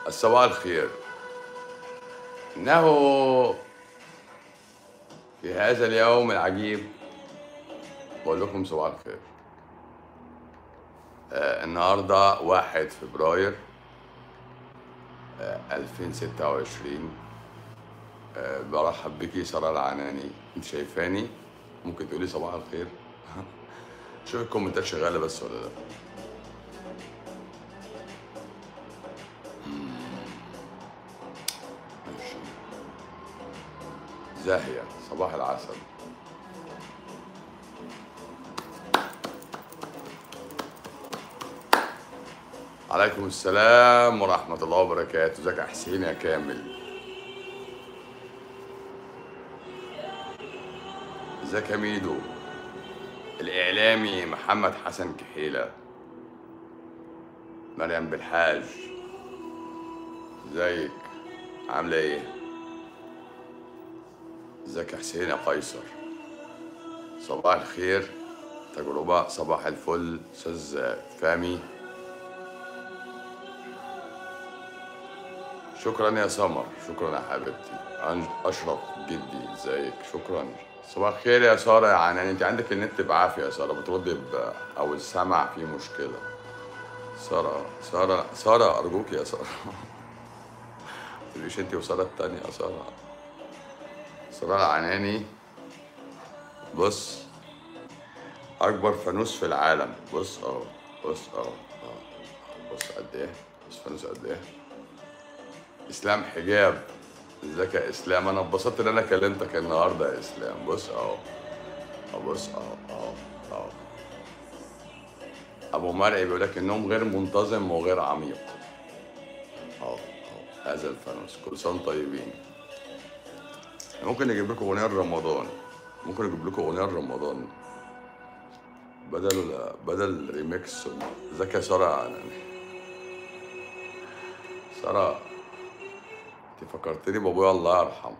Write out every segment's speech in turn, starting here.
صباح الخير إنه في هذا اليوم العجيب بقول لكم صباح الخير آه النهارده 1 فبراير آه 2026 آه برحب بيكي سارة العناني انت شايفاني ممكن تقولي صباح الخير شوف الكومنتات شغالة بس ولا لا ماشي. زاهية صباح العسل عليكم السلام ورحمة الله وبركاته ازيك يا حسين يا كامل ازيك يا ميدو الإعلامي محمد حسن كحيلة مريم بالحاج ازيك عاملة ايه؟ ازيك يا حسين يا قيصر صباح الخير تجربة صباح الفل أستاذ فامي شكرا يا سمر شكرا يا حبيبتي أن- أشرف جدي ازيك شكرا صباح الخير يا سارة يا عنان انت عندك النت بعافية يا سارة بتردي ب... أو السمع فيه مشكلة سارة سارة سارة أرجوك يا سارة متقوليش انت وسارة التانية يا سارة سارة العناني بص أكبر فانوس في العالم بص أهو بص أهو أهو. بص قد إيه بص فانوس قد إيه اسلام حجاب ازيك يا اسلام انا اتبسطت ان انا كلمتك النهارده يا اسلام بص اهو اهو بص اهو اهو اهو ابو مرعي بيقول لك النوم غير منتظم وغير عميق اهو اهو هذا الفانوس كل سنه وانتم طيبين ممكن نجيب لكم اغنيه رمضان ممكن نجيب لكم اغنيه رمضان بدل ولا بدل ريميكس ازيك يا ساره ساره انت فكرتني بابويا الله يرحمه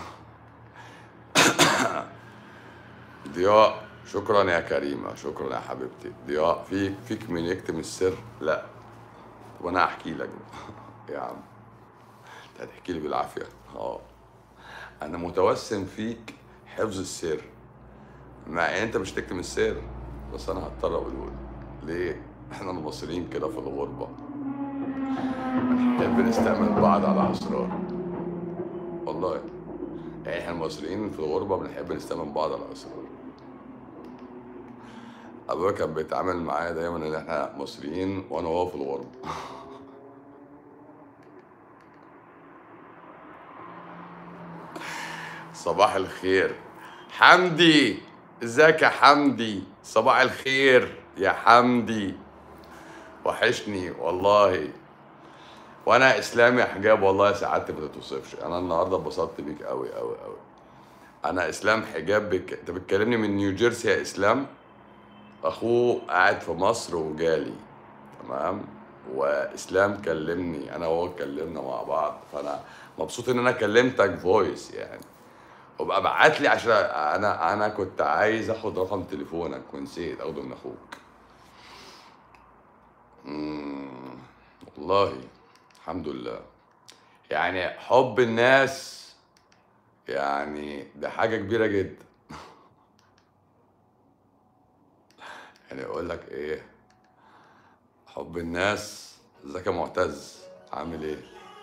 ضياء شكرا يا كريمة شكرا يا حبيبتي ضياء فيك فيك من يكتم السر لا طب انا هحكي لك بقى. يا عم انت هتحكي لي بالعافية اه انا متوسم فيك حفظ السر مع ان انت مش تكتم السر بس انا هضطر اقوله ليه احنا المصريين كده في الغربة بنحب نستعمل بعض على اسرار والله يعني احنا المصريين في الغربة بنحب نستعمل بعض على اسرار ابويا كان بيتعامل معايا دايما ان احنا مصريين وانا وهو في الغربة صباح الخير حمدي ازيك يا حمدي صباح الخير يا حمدي وحشني والله وانا اسلامي حجاب والله سعادتي ما تتوصفش انا النهارده اتبسطت بيك قوي قوي قوي انا اسلام حجاب بك... انت بتكلمني من نيوجيرسي يا اسلام اخوه قاعد في مصر وجالي تمام واسلام كلمني انا وهو اتكلمنا مع بعض فانا مبسوط ان انا كلمتك فويس يعني وابقى ابعت لي عشان انا انا كنت عايز اخد رقم تليفونك ونسيت اخده من اخوك مم، والله الحمد لله يعني حب الناس يعني ده حاجة كبيرة جدا يعني اقول لك ايه حب الناس ازيك يا معتز عامل ايه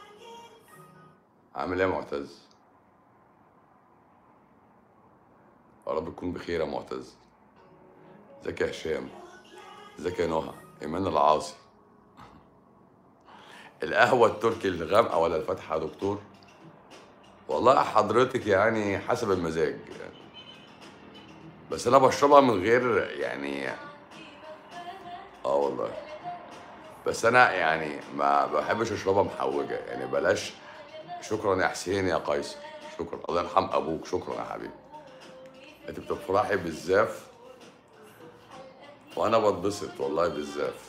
عامل ايه يا معتز يا رب تكون بخير يا معتز ازيك يا هشام ازيك يا نهى ايمان العاصي القهوة التركي الغامقة ولا الفاتحة يا دكتور والله حضرتك يعني حسب المزاج يعني. بس انا بشربها من غير يعني اه والله بس انا يعني ما بحبش اشربها محوجه يعني بلاش شكرا يا حسين يا قيصر شكرا الله يرحم ابوك شكرا يا حبيبي انت بتفرحي بالزاف وانا بتبسط والله بالزاف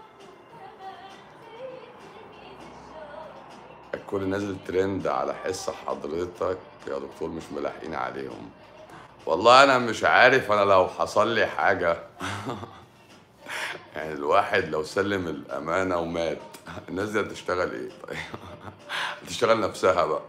الكل نازل ترند على حس حضرتك يا دكتور مش ملاحقين عليهم والله انا مش عارف انا لو حصل لي حاجه يعني الواحد لو سلم الامانه ومات الناس دي هتشتغل ايه طيب هتشتغل نفسها بقى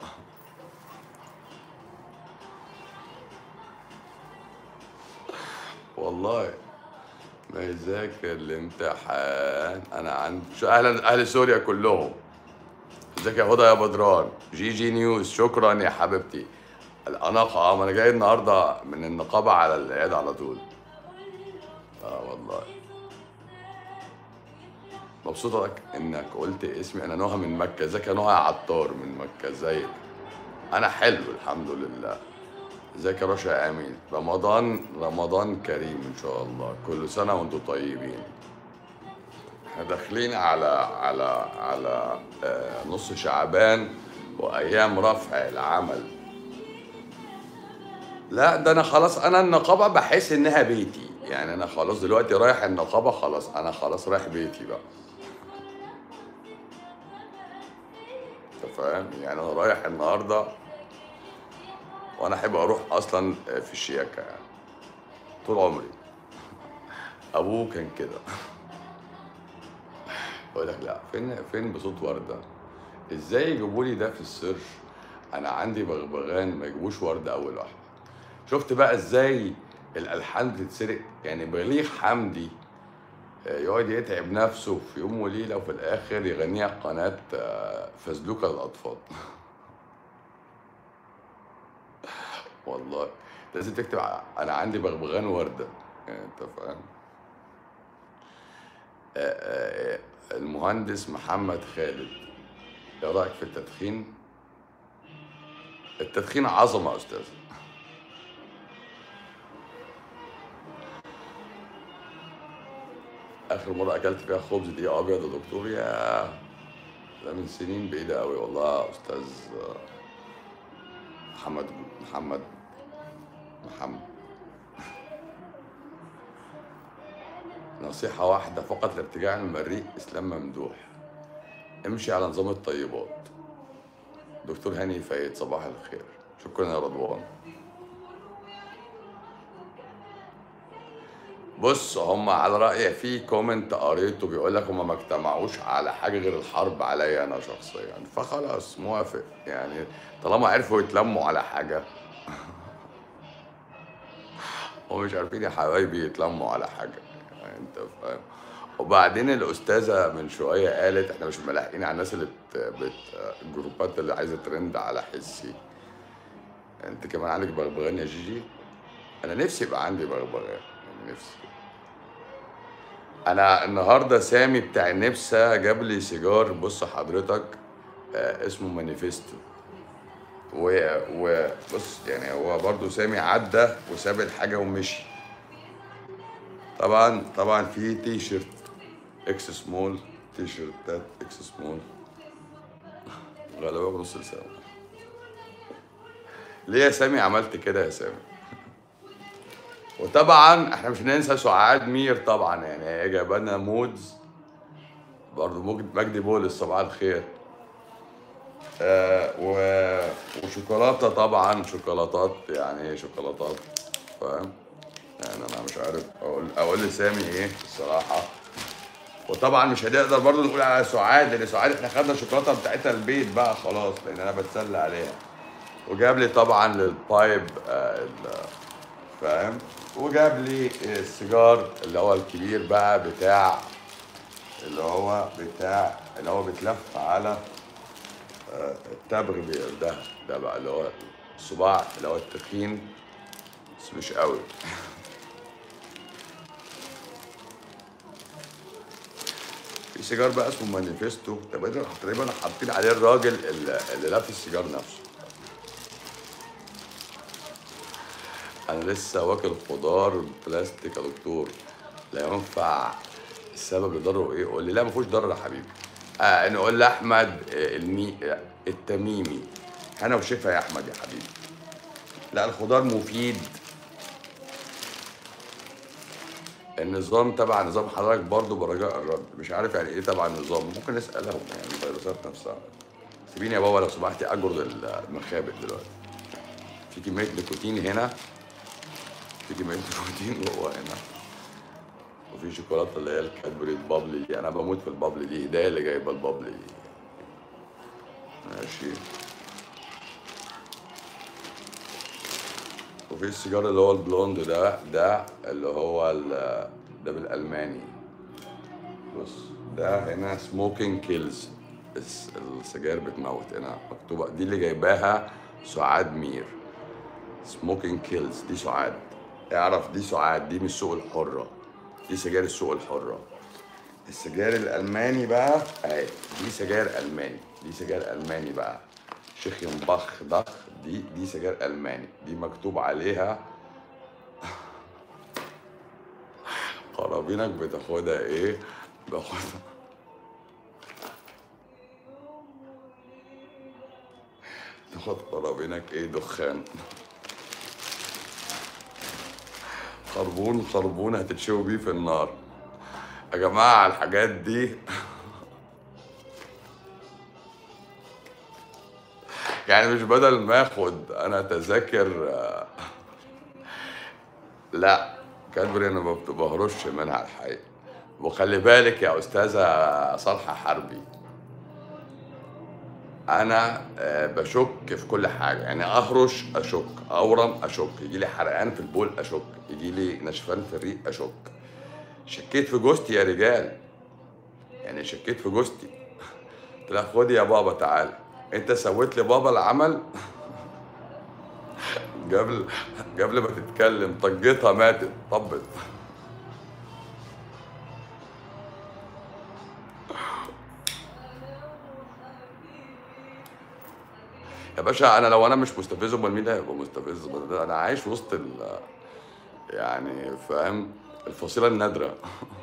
والله ما يذاكر الامتحان انا عندي شو اهلا اهل سوريا كلهم ازيك يا هدى يا بدران جي جي نيوز شكرا يا حبيبتي الاناقه اه ما انا جاي النهارده من النقابه على العياده على طول اه والله مبسوطة لك انك قلت اسمي انا نهى من مكة ازيك يا نهى يا عطار من مكة ازيك انا حلو الحمد لله ازيك يا رشا يا امين رمضان رمضان كريم ان شاء الله كل سنة وانتم طيبين احنا داخلين على على على آه، نص شعبان وايام رفع العمل لا ده انا خلاص انا النقابة بحس انها بيتي يعني انا خلاص دلوقتي رايح النقابة خلاص انا خلاص رايح بيتي بقى انت فاهم يعني انا رايح النهارده وانا احب اروح اصلا في الشياكه يعني طول عمري ابوه كان كده بقول لك لا فين فين بصوت ورده ازاي يجيبوا لي ده في السيرش انا عندي بغبغان ما يجيبوش ورده اول واحده شفت بقى ازاي الالحان بتتسرق يعني بليغ حمدي آه، يقعد يتعب نفسه في يوم وليله وفي الاخر يغنيها قناه آه، فزلوكه للاطفال والله لازم تكتب ع- انا عندي بغبغان ورده يعني انت فاهم آه، آه، آه، المهندس محمد خالد ايه رايك في التدخين التدخين عظمه يا استاذ اخر مره اكلت فيها خبز دي ابيض يا دكتور يا ده من سنين بعيده قوي والله يا استاذ آه، محمد محمد محمد نصيحة واحدة فقط لارتجاع عن المريء إسلام ممدوح امشي على نظام الطيبات دكتور هاني فايد صباح الخير شكرا يا رضوان بص هم على رأيي في كومنت قريته بيقول لك هم ما اجتمعوش على حاجة غير الحرب عليا أنا شخصيا فخلاص موافق يعني طالما عرفوا يتلموا على حاجة هم مش عارفين يا حبايبي يتلموا على حاجة يعني انت فاهم وبعدين الأستاذة من شوية قالت احنا مش ملاحقين على الناس اللي بت... بت... الجروبات اللي عايزة ترند على حسي انت كمان عندك بغبغان يا جيجي انا نفسي يبقى عندي بغبغان يعني نفسي انا النهارده سامي بتاع النبسة جاب لي سيجار بص حضرتك آه اسمه مانيفيستو و وبص يعني هو برضو سامي عدى وساب الحاجة ومشي طبعا طبعا في تي شيرت اكس سمول تي شيرتات اكس سمول غالبا بنص لسان ليه يا سامي عملت كده يا سامي وطبعا احنا مش هننسى سعاد مير طبعا يعني هي جايبه لنا مودز برضه مجد- مجدي بولس صباح الخير آه و... وشوكولاته طبعا شوكولاتات يعني شوكولاتات فاهم يعني انا مش عارف اقول اقول لسامي ايه الصراحه وطبعا مش هنقدر برضه نقول على سعاد لان سعاد احنا خدنا الشوكولاته بتاعتها البيت بقى خلاص لان انا بتسلى عليها وجاب لي طبعا للبايب آه ال- فاهم وجاب لي السيجار اللي هو الكبير بقى بتاع اللي هو بتاع اللي هو بيتلف على آه، التبغ بي- ده ده بقى اللي هو الصباع اللي هو التخين بس مش قوي في سيجار بقى اسمه مانيفيستو تقريبا تقريبا حاطين عليه الراجل اللي, اللي لف السيجار نفسه انا لسه واكل خضار بلاستيك يا دكتور لا ينفع السبب لضرره ايه قول لي لا ما فيهوش ضرر يا حبيبي آه نقول لاحمد آه، المي آه، التميمي انا وشفا يا احمد يا حبيبي لا الخضار مفيد النظام تبع نظام حضرتك برضه برجاء الرد مش عارف يعني ايه تبع النظام ممكن نسالهم يعني الفيروسات نفسها سيبيني يا بابا لو سمحتي اجرد المخابئ دلوقتي في كميه نيكوتين هنا في كميه نيكوتين جوه هنا وفي شوكولاته اللي هي الكادبري البابلي دي انا بموت في البابلي دي هدايا اللي جايبه البابلي دي ماشي وفي السيجار اللي هو البلوند ده ده اللي هو ال- ده بالالماني بص ده هنا سموكينج كيلز السجاير بتموت هنا مكتوبه دي اللي جايباها سعاد مير سموكينج كيلز دي سعاد اعرف دي سعاد دي من السوق الحرة دي سجاير السوق الحرة السجاير الألماني بقى اهي دي سجاير ألماني دي سجاير ألماني بقى شيخين بخ ضخ دي دي سجاير ألماني دي مكتوب عليها قرابينك بتاخدها ايه باخدها تاخد قرابينك ايه دخان خربون خربون هتتشوي بيه في النار يا جماعة الحاجات دي يعني مش بدل ما اخد انا تذاكر آه، لا كادبري انا ما بت- بهرش منها الحقيقة وخلي بالك يا استاذة صالحة حربي انا آه، بشك في كل حاجه يعني اهرش اشك اورم اشك يجي لي حرقان في البول اشك يجي لي نشفان في الريق اشك شكيت في جوزتي يا رجال يعني شكيت في جوزتي قلت لها خدي يا بابا تعالى انت سويت لي بابا العمل قبل قبل ما تتكلم طجتها ماتت طبت يا باشا انا لو انا مش مستفز امال مين اللي هيبقى مستفز أمال ده انا عايش وسط ال يعني فاهم الفصيله النادره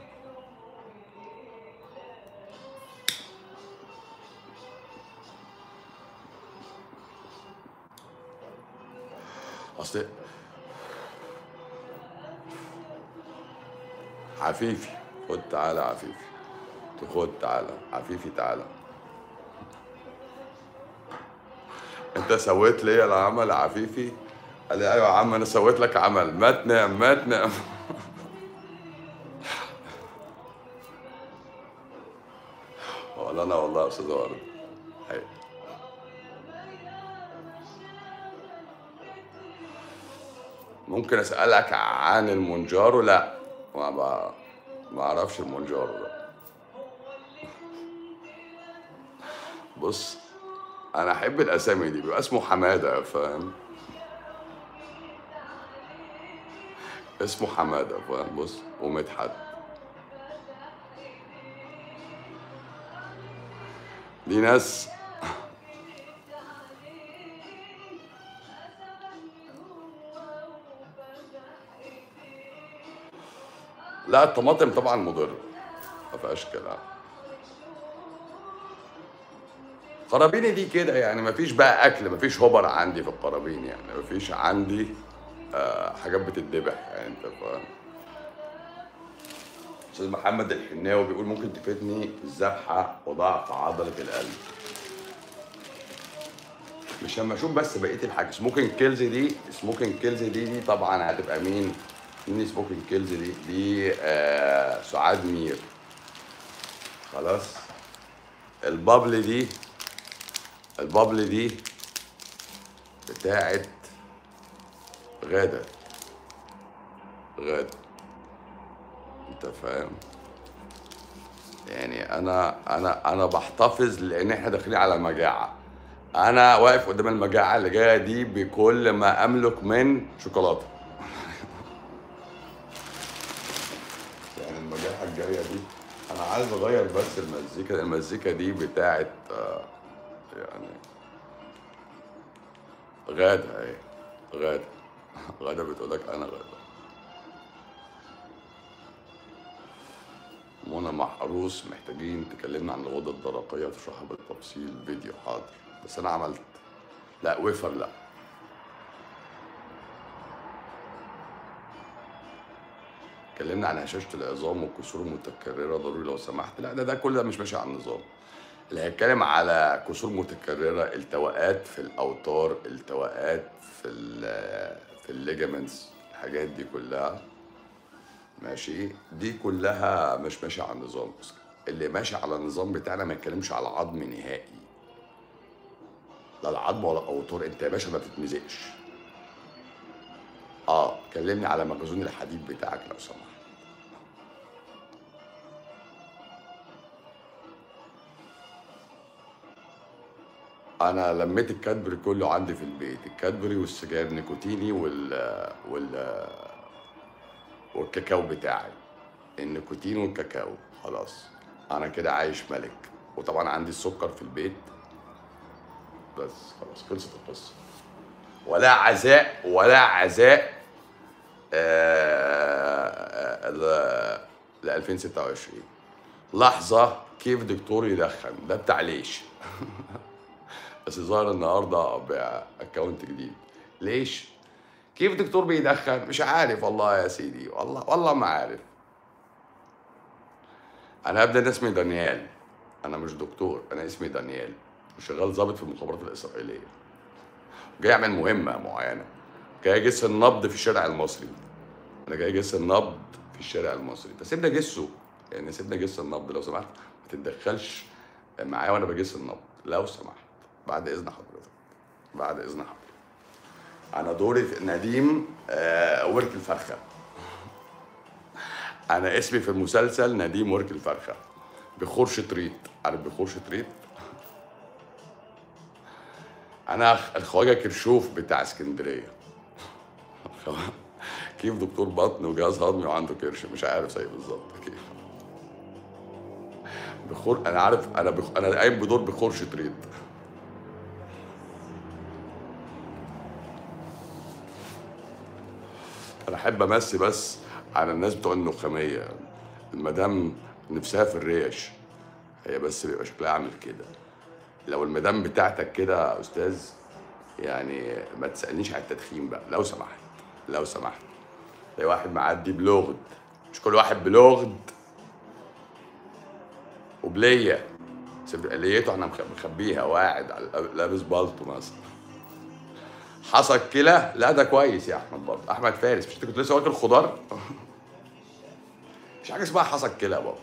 اصل عفيفي خد تعالى عفيفي خد تعالى عفيفي تعالى انت سويت لي العمل يا عفيفي قال لي ايوه يا عم انا سويت لك عمل ما تنام ما تنام ولا انا والله يا استاذ ورد حقيقي. ممكن اسالك عن المونجارو لا ما ب- ما اعرفش المونجارو ده بص انا احب الاسامي دي بيبقى اسمه حماده فاهم اسمه حماده فاهم بص ومدحت دي ناس لا الطماطم طبعا مضره ما فيهاش كلام قرابيني دي كده يعني مفيش بقى اكل مفيش هوبر عندي في القرابين يعني مفيش عندي آه حاجات بتتذبح يعني انت فاهم استاذ محمد الحناوي بيقول ممكن تفيدني الذبحه وضعف عضله القلب مش لما اشوف بس بقيه الحاجه سموكينج كيلز دي سموكينج كيلز دي دي طبعا هتبقى مين مين سموكينج كيلز دي دي آه سعاد مير خلاص البابل دي البابل دي بتاعت غادة غادة انت فاهم يعني انا انا انا بحتفظ لان احنا داخلين على مجاعة انا واقف قدام المجاعة اللي جاية دي بكل ما املك من شوكولاتة يعني المجاعة الجاية دي انا عايز اغير بس المزيكا المزيكا دي بتاعت آه، يعني غادة اهي غادة غادة بتقولك انا غادة منى محروس محتاجين تكلمنا عن الغدة الدرقية وتشرحها بالتفصيل فيديو حاضر بس انا عملت لا وفر لا اتكلمنا عن هشاشة العظام والكسور المتكررة ضروري لو سمحت لا ده ده كل ده مش ماشي على النظام اللي هيتكلم على كسور متكررة التواءات في الأوتار التواءات في ال في الليجامنتس الحاجات دي كلها ماشي دي كلها مش ماشيه على النظام اصلا اللي ماشي على النظام بتاعنا ما يتكلمش على العظم نهائي لا العظم ولا الاوتار انت يا باشا ما تتمزقش اه كلمني على مخزون الحديد بتاعك لو سمحت انا لميت الكادبري كله عندي في البيت الكادبري والسجاير نيكوتيني وال وال والكاكاو بتاعي النيكوتين والكاكاو خلاص انا كده عايش ملك وطبعا عندي السكر في البيت بس خلاص خلصت القصه ولا عزاء ولا عزاء آه ل 2026 لحظه كيف دكتور يدخن ده بتاع ليش بس ظهر النهارده باكونت جديد ليش كيف دكتور بيدخن مش عارف والله يا سيدي والله والله ما عارف انا هبدا اسمي دانيال انا مش دكتور انا اسمي دانيال وشغال ضابط في المخابرات الاسرائيليه جاي اعمل مهمه معينه جاي اجس النبض في الشارع المصري انا جاي اجس النبض في الشارع المصري انت سيبنا اجسه يعني سيبنا اجس النبض لو سمحت ما تتدخلش معايا وانا بجس النبض لو سمحت بعد اذن حضرتك بعد اذن حضرتك انا دوري في نديم آه ورك الفرخه انا اسمي في المسلسل نديم ورك الفرخه بخور شطريط عارف بخور شطريط انا الخواجه كرشوف بتاع اسكندريه كيف دكتور بطن وجهاز هضمي وعنده كرش مش عارف زي بالظبط كيف بخور انا عارف انا بخ... انا قايم بدور بخور شطريط انا احب امسي بس على الناس بتوع النخاميه المدام نفسها في الريش هي بس بيبقى شكلها عامل كده لو المدام بتاعتك كده يا استاذ يعني ما تسالنيش على التدخين بقى لو سمحت لو سمحت زي واحد معدي بلغد مش كل واحد بلغد وبليه ليته احنا مخبيها واعد لابس بالطو مثلا حصل كلى لا ده كويس يا احمد برضه احمد فارس مش انت كنت لسه واكل خضار مش حاجه اسمها حصل كلى برضه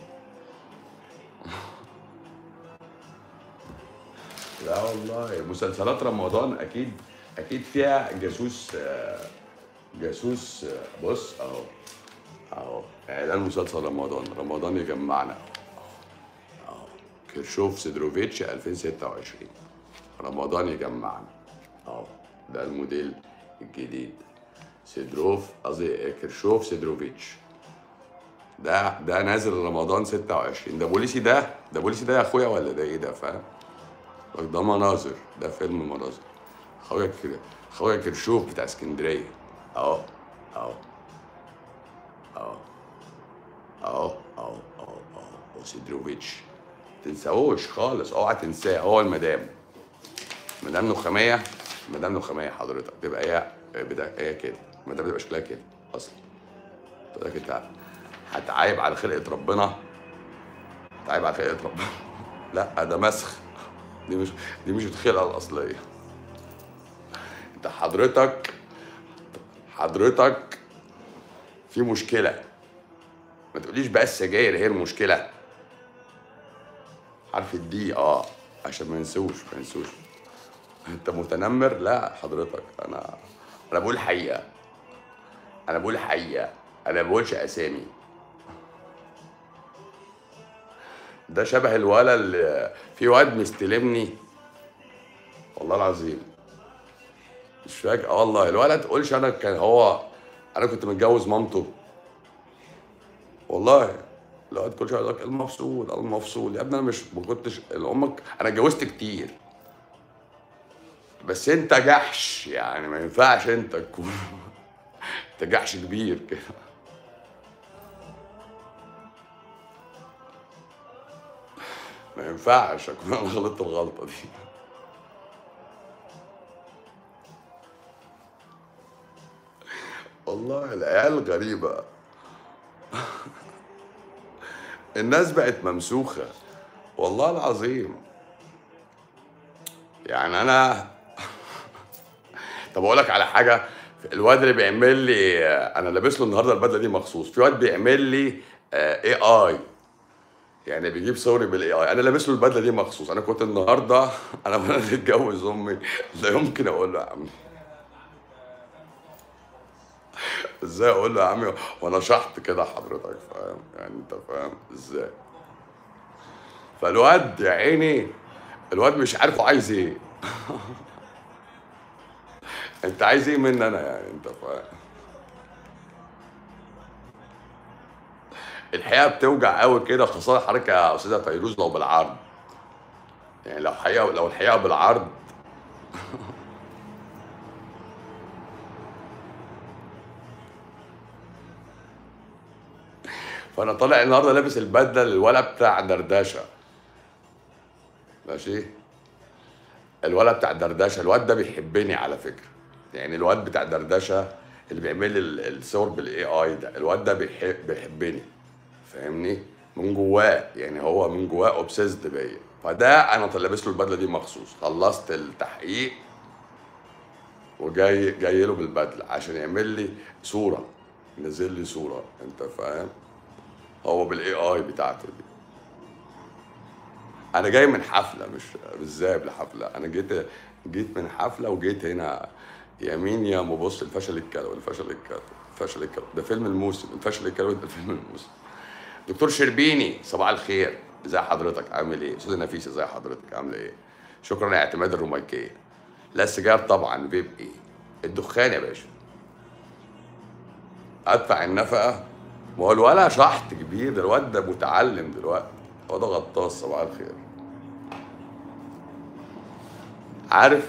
لا والله مسلسلات رمضان اكيد اكيد فيها جاسوس جاسوس بص اهو اهو اعلان مسلسل رمضان رمضان يجمعنا اهو كيرشوف سيدروفيتش 2026 رمضان يجمعنا اهو ده الموديل الجديد سيدروف قصدي كيرشوف سيدروفيتش ده ده نازل رمضان 26 ده بوليسي ده ده بوليسي ده يا اخويا ولا ده ايه ده فاهم ده مناظر ده فيلم مناظر خويا كده خويا كرشوف بتاع اسكندريه اهو اهو اهو اهو اهو اهو اهو سيدروفيتش تنساهوش خالص اوعى تنساه هو المدام مدام نخاميه مدام نخاميه حضرتك تبقى هي بدا هي كده المدام تبقى شكلها كده اصلا تقول لك انت هتعايب على خلقه ربنا هتعايب على خلقه ربنا لا ده مسخ دي مش دي مش الخلقه الاصليه انت حضرتك حضرتك في مشكله ما تقوليش بقى السجاير هي المشكله حرف الدي اه عشان ما ينسوش ما ينسوش انت متنمر لا حضرتك انا انا بقول حقيقه انا بقول حقيقه انا ما بقولش اسامي ده شبه الولد اللي في واد مستلمني والله العظيم مش فاكر اه والله الولد تقولش انا كان هو انا كنت متجوز مامته والله الواد كل شويه يقول لك المفصول المفصول يا ابني انا مش ما كنتش امك انا اتجوزت كتير بس انت جحش يعني ما ينفعش انت تكون انت جحش كبير كده ما ينفعش اكون انا غلطت الغلطه دي والله العيال غريبة الناس بقت ممسوخة والله العظيم يعني أنا طب أقول لك على حاجة الواد اللي بيعمل لي انا لابس له النهارده البدله دي مخصوص في واد بيعمل لي اي اي يعني بيجيب صوري بالاي اي انا لابس له البدله دي مخصوص انا كنت النهارده انا وانا متجوز امي لا يمكن اقول له يا عم ازاي اقول له يا عمي وانا شحط كده حضرتك فاهم يعني انت فاهم ازاي فالواد يا عيني الواد مش عارف هو عايز ايه انت عايز ايه مني انا يعني انت فاهم الحقيقه بتوجع قوي كده خاصه حركه يا استاذه فيروز لو بالعرض يعني لو حقيقه لو الحقيقه بالعرض فانا طالع النهارده لابس البدله الولد بتاع دردشه ماشي الولد بتاع دردشه الواد ده بيحبني على فكره يعني الواد بتاع دردشه اللي بيعمل لي ال- الصور بالاي اي ده الواد ده بيحب بيحبني فاهمني من جواه يعني هو من جواه اوبسيسد بيا فده انا طل- لابس له البدله دي مخصوص خلصت التحقيق وجاي جاي له بالبدله عشان يعمل لي صوره نزل لي صوره انت فاهم هو بالاي اي بتاعته دي انا جاي من حفله مش مش ذاهب لحفله انا جيت جيت من حفله وجيت هنا يمين يا مبص الفشل الكلوي الفشل الكلوي الفشل الكلوي ده فيلم الموسم الفشل الكلوي ده فيلم الموسم دكتور شربيني صباح الخير ازي حضرتك عامل ايه استاذ نفيس ازي حضرتك عامله ايه شكرا يا اعتماد الرومانكيه لا السجاير طبعا فيب ايه الدخان يا باشا ادفع النفقه ما هو الولا شحط كبير ده الواد ده متعلم دلوقتي هو ده غطاس صباح الخير عارف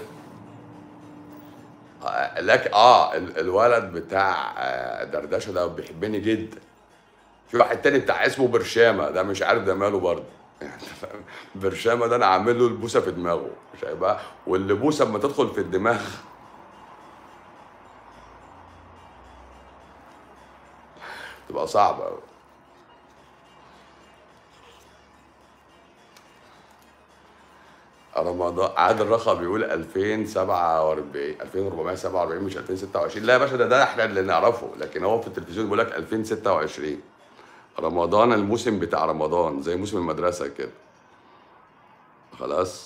آه، لك اه ال- الولد بتاع آه، دردشه ده بيحبني جدا في واحد تاني بتاع اسمه برشامه ده مش عارف ده ماله برضه يعني أنت فاهم؟ برشامه ده انا عامل له البوسه في دماغه مش هيبقى واللي بوسه اما تدخل في الدماغ تبقى صعبه قوي رمضان عادل رخا بيقول 2047 2447 مش 2026 لا يا باشا ده ده احنا اللي نعرفه لكن هو في التلفزيون بيقول لك 2026 رمضان الموسم بتاع رمضان زي موسم المدرسة كده خلاص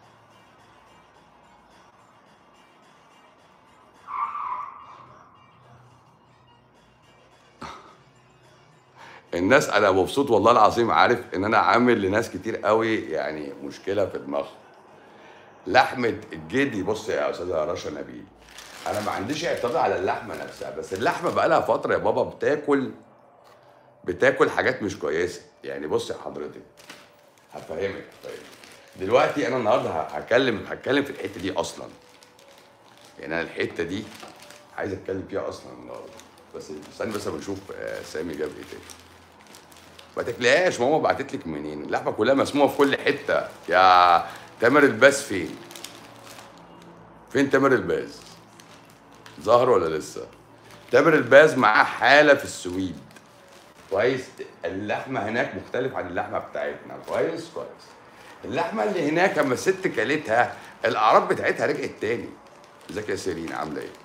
الناس انا مبسوط والله العظيم عارف ان انا عامل لناس كتير قوي يعني مشكله في دماغهم لحمه الجدي بص يا استاذه رشا نبيل انا ما عنديش اعتراض على اللحمه نفسها بس اللحمه بقى لها فتره يا بابا بتاكل بتاكل حاجات مش كويسه يعني بص يا حضرتك هفهمك هفهمك دلوقتي انا النهارده ه- هتكلم هتكلم في الحته دي اصلا يعني انا الحته دي عايز اتكلم فيها اصلا النهارده بس استني بس بنشوف آه، سامي جاب ايه تاني ما تاكلهاش ماما بعتت لك منين اللحمه كلها مسمومه في كل حته يا تامر الباز فين فين تامر الباز ظهر ولا لسه تامر الباز معاه حاله في السويد كويس اللحمه هناك مختلف عن اللحمه بتاعتنا كويس كويس اللحمه اللي هناك اما الست كلتها الاعراض بتاعتها رجعت تاني ازيك يا سيرين عامله ايه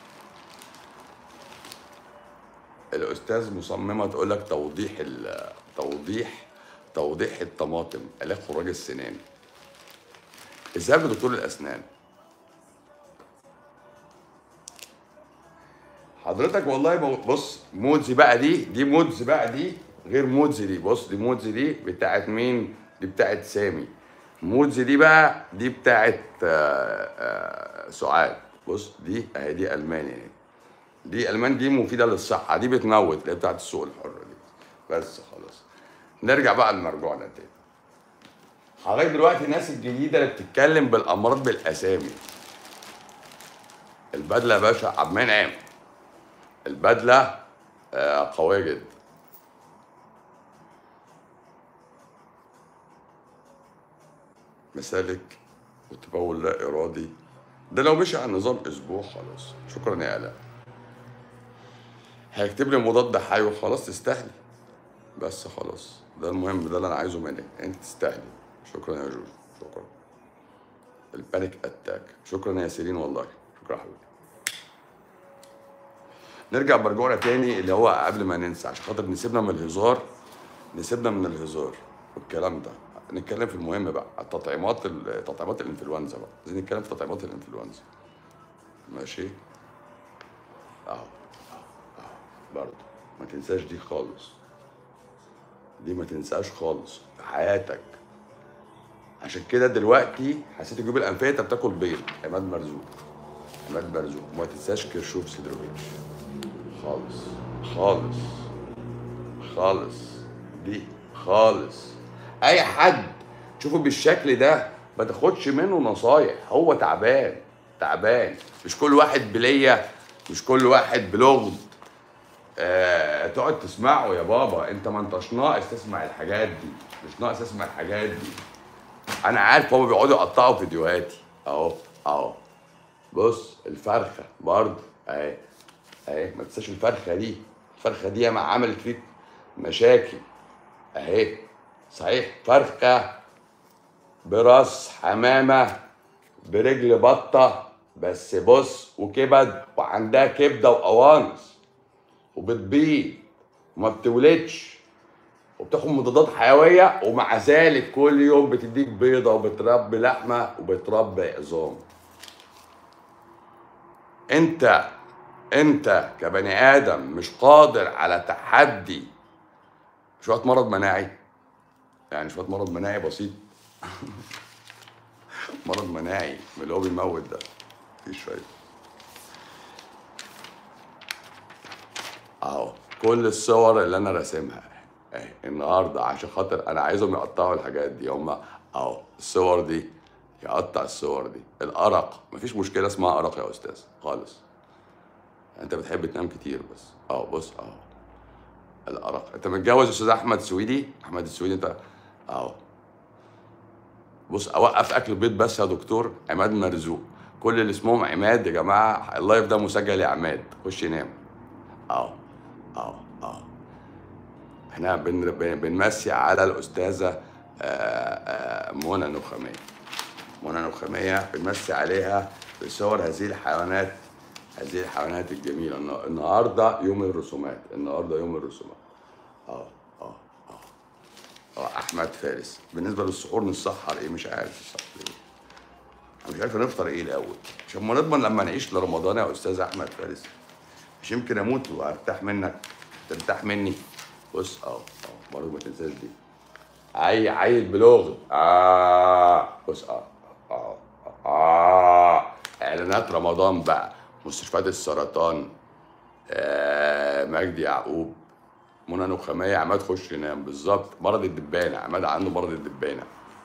الاستاذ مصممه تقول لك توضيح ال- توضيح توضيح الطماطم علاج خراج السنان الذهاب لدكتور الاسنان حضرتك والله مو- بص مودزي بقى دي دي مودز بقى دي غير مودزي دي بص دي مودزي دي بتاعت مين دي بتاعت سامي مودزي دي بقى دي بتاعت آه، آه، سعاد بص دي اهي دي الماني اهي دي المان دي مفيده للصحه دي بتموت اللي هي بتاعت السوق الحر دي بس خلاص نرجع بقى لمرجوعنا تاني حضرتك دلوقتي الناس الجديده اللي بتتكلم بالامراض بالاسامي البدله يا باشا عبد المنعم البدله آه، قويه جدا مسالك وتبول لا ارادي ده لو مشي على نظام اسبوع خلاص شكرا يا الاء هيكتب لي مضاد حيوي خلاص تستاهلي بس خلاص ده المهم ده اللي انا عايزه منك انت تستاهلي شكرا يا جوجو شكرا البانيك اتاك شكرا يا سيرين والله شكرا يا حبيبي نرجع برجوعنا تاني اللي هو قبل ما ننسى عشان خاطر نسيبنا من الهزار نسيبنا من الهزار والكلام ده نتكلم في المهم بقى التطعيمات ال- تطعيمات الانفلونزا بقى عايزين نتكلم في تطعيمات الانفلونزا ماشي اهو اهو اهو برضه ما تنساش دي خالص دي ما تنساش خالص في حياتك عشان كده دلوقتي حسيت الجيوب الانفيه انت بتاكل بيض عماد مرزوق عماد مرزوق وما تنساش كرشوف سيدروفيتش خالص خالص خالص دي خالص اي حد تشوفه بالشكل ده ما تاخدش منه نصايح هو تعبان تعبان مش كل واحد بليه مش كل واحد بلغد آه، تقعد تسمعه يا بابا انت ما انتش ناقص تسمع الحاجات دي مش ناقص تسمع الحاجات دي انا عارف هما بيقعدوا يقطعوا فيديوهاتي اهو اهو بص الفرخه برضه اهي اهي ما تنساش الفرخه دي الفرخه دي ياما عملت فيك مشاكل اهي صحيح فرخه براس حمامه برجل بطه بس بص وكبد وعندها كبده وقوانص وبتبيض وما بتولدش وبتاخد مضادات حيويه ومع ذلك كل يوم بتديك بيضه وبتربي لحمه وبتربي عظام انت انت كبني ادم مش قادر على تحدي شويه مرض مناعي يعني شويه مرض مناعي بسيط مرض مناعي من اللي هو بيموت ده في شويه اهو كل الصور اللي انا راسمها اهي النهارده عشان خاطر انا عايزهم يقطعوا الحاجات دي هم اهو الصور دي يقطع الصور دي الارق مفيش مشكله اسمها ارق يا استاذ خالص انت بتحب تنام كتير بس اهو بص اهو الارق انت متجوز استاذ احمد سويدي احمد السويدي انت اهو بص اوقف اكل بيض بس يا دكتور عماد مرزوق كل اللي اسمهم عماد يا جماعه اللايف ده مسجل يا عماد خش نام اهو اهو اهو احنا بن بن- بنمسي على الاستاذه آه، آه، منى نخاميه منى نخاميه بنمسي عليها بصور هذه الحيوانات هذه الحيوانات الجميله النا- النهارده يوم الرسومات النهارده يوم الرسومات اه اه اه اه احمد فارس بالنسبه للسحور نسحر ايه مش عارف نسحر ايه أنا مش عارف نفطر ايه الاول عشان ما نضمن لما نعيش لرمضان يا استاذ احمد فارس مش يمكن اموت وارتاح منك ترتاح مني بص اهو اهو برضه ما تنساش دي عي عيل بلغ اه بص اه اه اه اعلانات رمضان بقى مستشفيات السرطان آه مجدي يعقوب منى نخامية عماد خش ينام بالظبط مرض الدبانة عماد عنده مرض الدبانة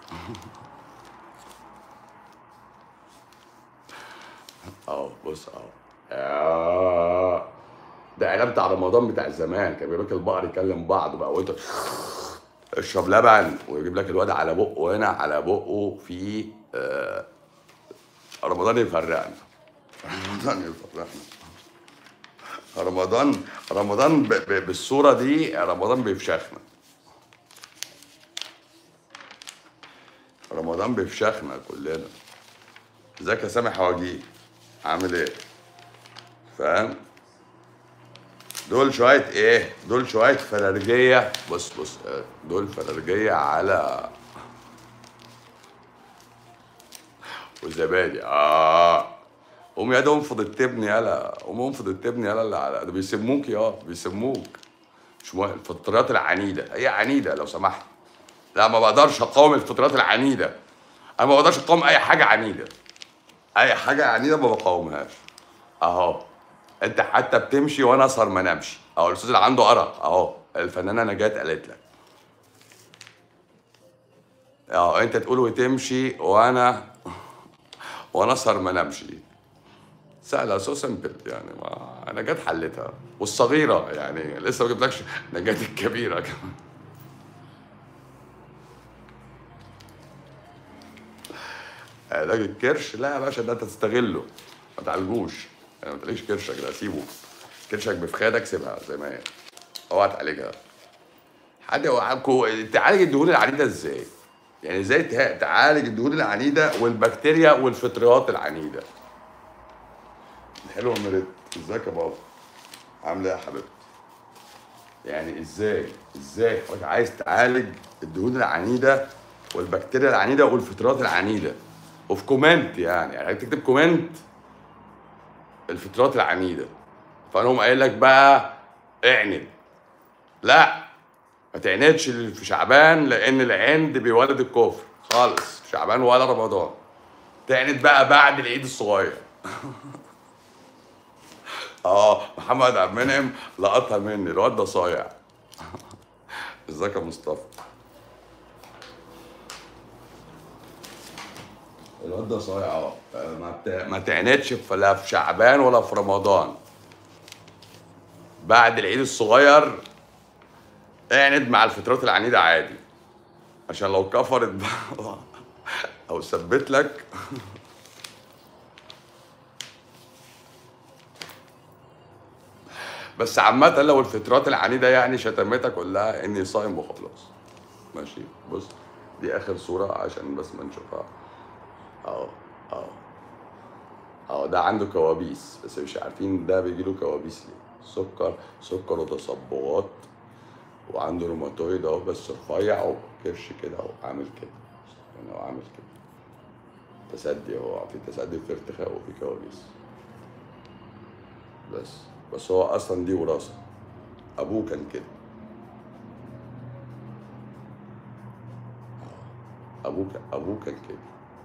اهو بص اهو آه. ده اعلان بتاع رمضان بتاع زمان كان بيقول لك البقر يكلم بعض بقى وانت اشرب لبن ويجيب لك الواد على بقه هنا على بقه في آه رمضان يفرقنا رمضان يفرقنا رمضان رمضان ب... ب... بالصوره دي رمضان بيفشخنا رمضان بيفشخنا كلنا ازيك يا سامح وجيه عامل ايه فاهم دول شويه ايه دول شويه فرارجيه بص بص آه، دول فرارجيه على وزبادي اه قوم يا ده انفض التبن يلا قوم انفض التبن يلا اللي على ده بيسموك يا بيسموك مش مهم الفطريات العنيده هي عنيده لو سمحت لا ما بقدرش اقاوم الفطريات العنيده انا ما بقدرش اقاوم اي حاجه عنيده اي حاجه عنيده ما بقاومهاش اهو انت حتى بتمشي وانا اسهر ما انامش اهو الاستاذ اللي عنده ارق اهو الفنانه نجاة قالت لك اهو انت تقول وتمشي وانا وانا اسهر ما انامش سهله سو سمبل يعني ما نجاة حلتها والصغيره يعني لسه ما جبتلكش نجاة الكبيره كمان علاج الكرش لا يا باشا ده انت تستغله ما تعالجوش يعني ما تعالجش كرشك ده سيبه كرشك بفخادك سيبها زي ما هي اوعى تعالجها حد كو- تعالج الدهون العنيده ازاي؟ يعني ازاي تها- تعالج الدهون العنيده والبكتيريا والفطريات العنيده حلوه مريت ازيك يا بابا عامله ايه يا حبيبتي يعني ازاي ازاي حضرتك عايز تعالج الدهون العنيده والبكتيريا العنيده والفطرات العنيده وفي كومنت يعني يعني تكتب كومنت الفطرات العنيده فانا قوم قايل لك بقى اعند لا ما تعندش في شعبان لان العند بيولد الكفر خالص في شعبان ولا رمضان تعند بقى بعد العيد الصغير اه محمد عبد المنعم لقطها مني الواد ده صايع ازيك يا مصطفى الواد ده صايع اه ما ت- ما تعندش في لا في شعبان ولا في رمضان بعد العيد الصغير اعند مع الفترات العنيدة عادي عشان لو كفرت بقى او ثبت لك بس عامة لو الفترات العنيدة يعني شتمتك قول لها اني صايم وخلاص ماشي بص دي اخر صورة عشان بس ما نشوفها اهو اهو اهو ده عنده كوابيس بس مش عارفين ده بيجيله كوابيس ليه سكر سكر وتصبغات وعنده روماتويد اهو بس رفيع وكرش كده اهو عامل كده يعني هو عامل كده تسدي هو في تسدي وفي ارتخاء وفي كوابيس بس بس هو اصلا دي وراثه ابوه كان كده ابوه كان ابوه كان كده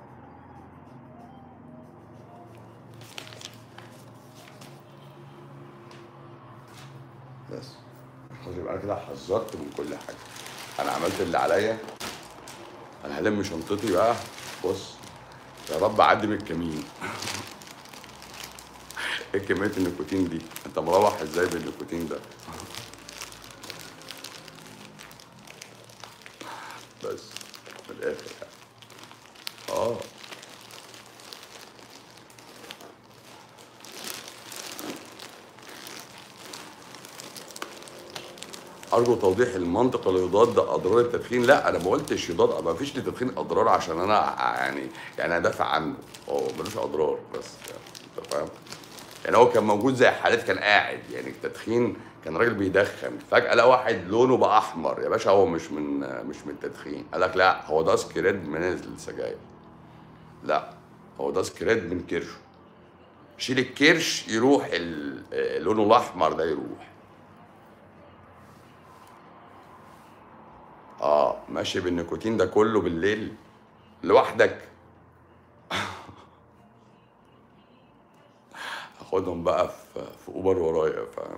بس خلاص يبقى انا كده حذرت من كل حاجه انا عملت اللي عليا انا هلم شنطتي بقى بص يا رب اعدي من الكمين ايه كميه النيكوتين دي انت مروح ازاي بالنيكوتين ده بس في الاخر يعني اه ارجو توضيح المنطق اللي يضاد اضرار التدخين لا انا ما قلتش يضاد ما فيش للتدخين اضرار عشان انا يعني يعني ادافع عنه هو ملوش اضرار بس يعني انت فاهم يعني هو كان موجود زي حالات كان قاعد يعني التدخين كان راجل بيدخن فجاه لقى واحد لونه بقى احمر يا باشا هو مش من مش من التدخين قال لك لا هو ده سكريد من السجاير لا هو ده سكريد من كرشه شيل الكرش يروح ال- لونه الاحمر ده يروح اه ماشي بالنيكوتين ده كله بالليل لوحدك هاخدهم بقى في في اوبر ورايا فاهم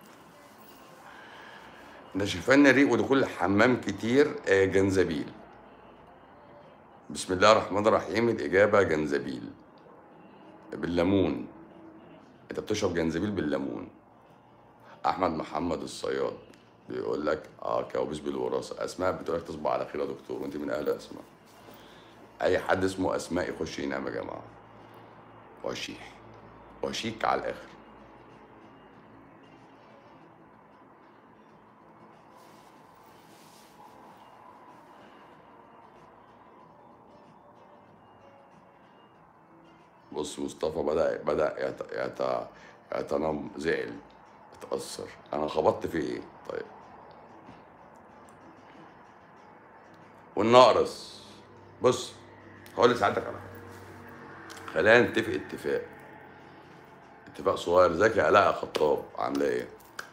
نشفان الريق ودخول الحمام كتير آه، جنزبيل بسم الله الرحمن الرحيم الإجابة جنزبيل بالليمون أنت بتشرب جنزبيل بالليمون أحمد محمد الصياد بيقول لك اه كوابيس بالوراثة أسماء بتقول لك تصبح على خير يا دكتور وأنت من أهل أسماء أي حد اسمه أسماء يخش ينام يا جماعة وشيح وشيك على الآخر بص مصطفى بدأ بدأ يت... يت... يتنم زعل اتأثر أنا خبطت في إيه؟ طيب والنقرس بص هقول لسعادتك على حاجة خلينا نتفق اتفاق اتفاق صغير ازيك يا آلاء يا خطاب عاملة إيه؟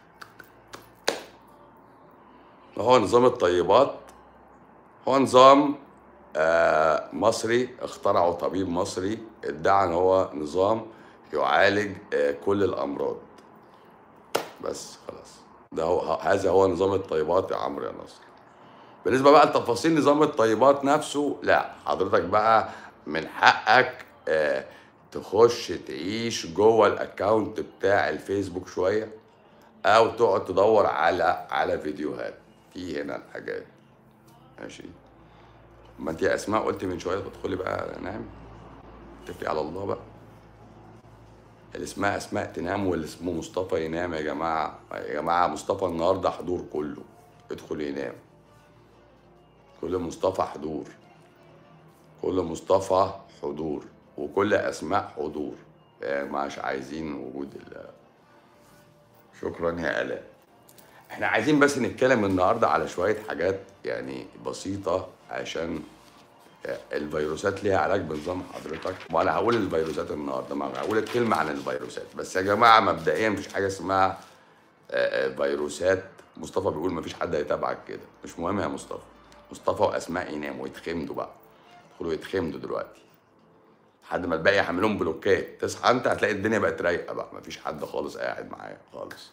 هو نظام الطيبات هو نظام آه، مصري اخترعه طبيب مصري ادعى ان هو نظام يعالج آه، كل الامراض بس خلاص ده هو هذا هو نظام الطيبات يا عمرو يا نصر بالنسبه بقى لتفاصيل نظام الطيبات نفسه لا حضرتك بقى من حقك آه، تخش تعيش جوه الاكونت بتاع الفيسبوك شويه او تقعد تدور على على فيديوهات في هنا الحاجات ماشي ما انت يا اسماء قلت من شويه تدخلي بقى نام اتفقي على الله بقى اللي اسمها اسماء تنام واللي اسمه مصطفى ينام يا جماعه يا جماعه مصطفى النهارده حضور كله ادخل ينام كل مصطفى حضور كل مصطفى حضور وكل اسماء حضور يعني مش عايزين وجود ال شكرا يا الاء احنا عايزين بس نتكلم النهارده على شويه حاجات يعني بسيطه عشان الفيروسات ليها علاج بنظام حضرتك وانا هقول الفيروسات النهارده ما هقول الكلمه عن الفيروسات بس يا جماعه مبدئيا مفيش حاجه اسمها آه، آه، فيروسات مصطفى بيقول مفيش حد هيتابعك كده مش مهم يا مصطفى مصطفى واسماء يناموا يتخمدوا بقى يدخلوا يتخمدوا دلوقتي لحد ما الباقي يعملهم بلوكات تصحى انت هتلاقي الدنيا بقت رايقه بقى مفيش حد خالص قاعد معايا خالص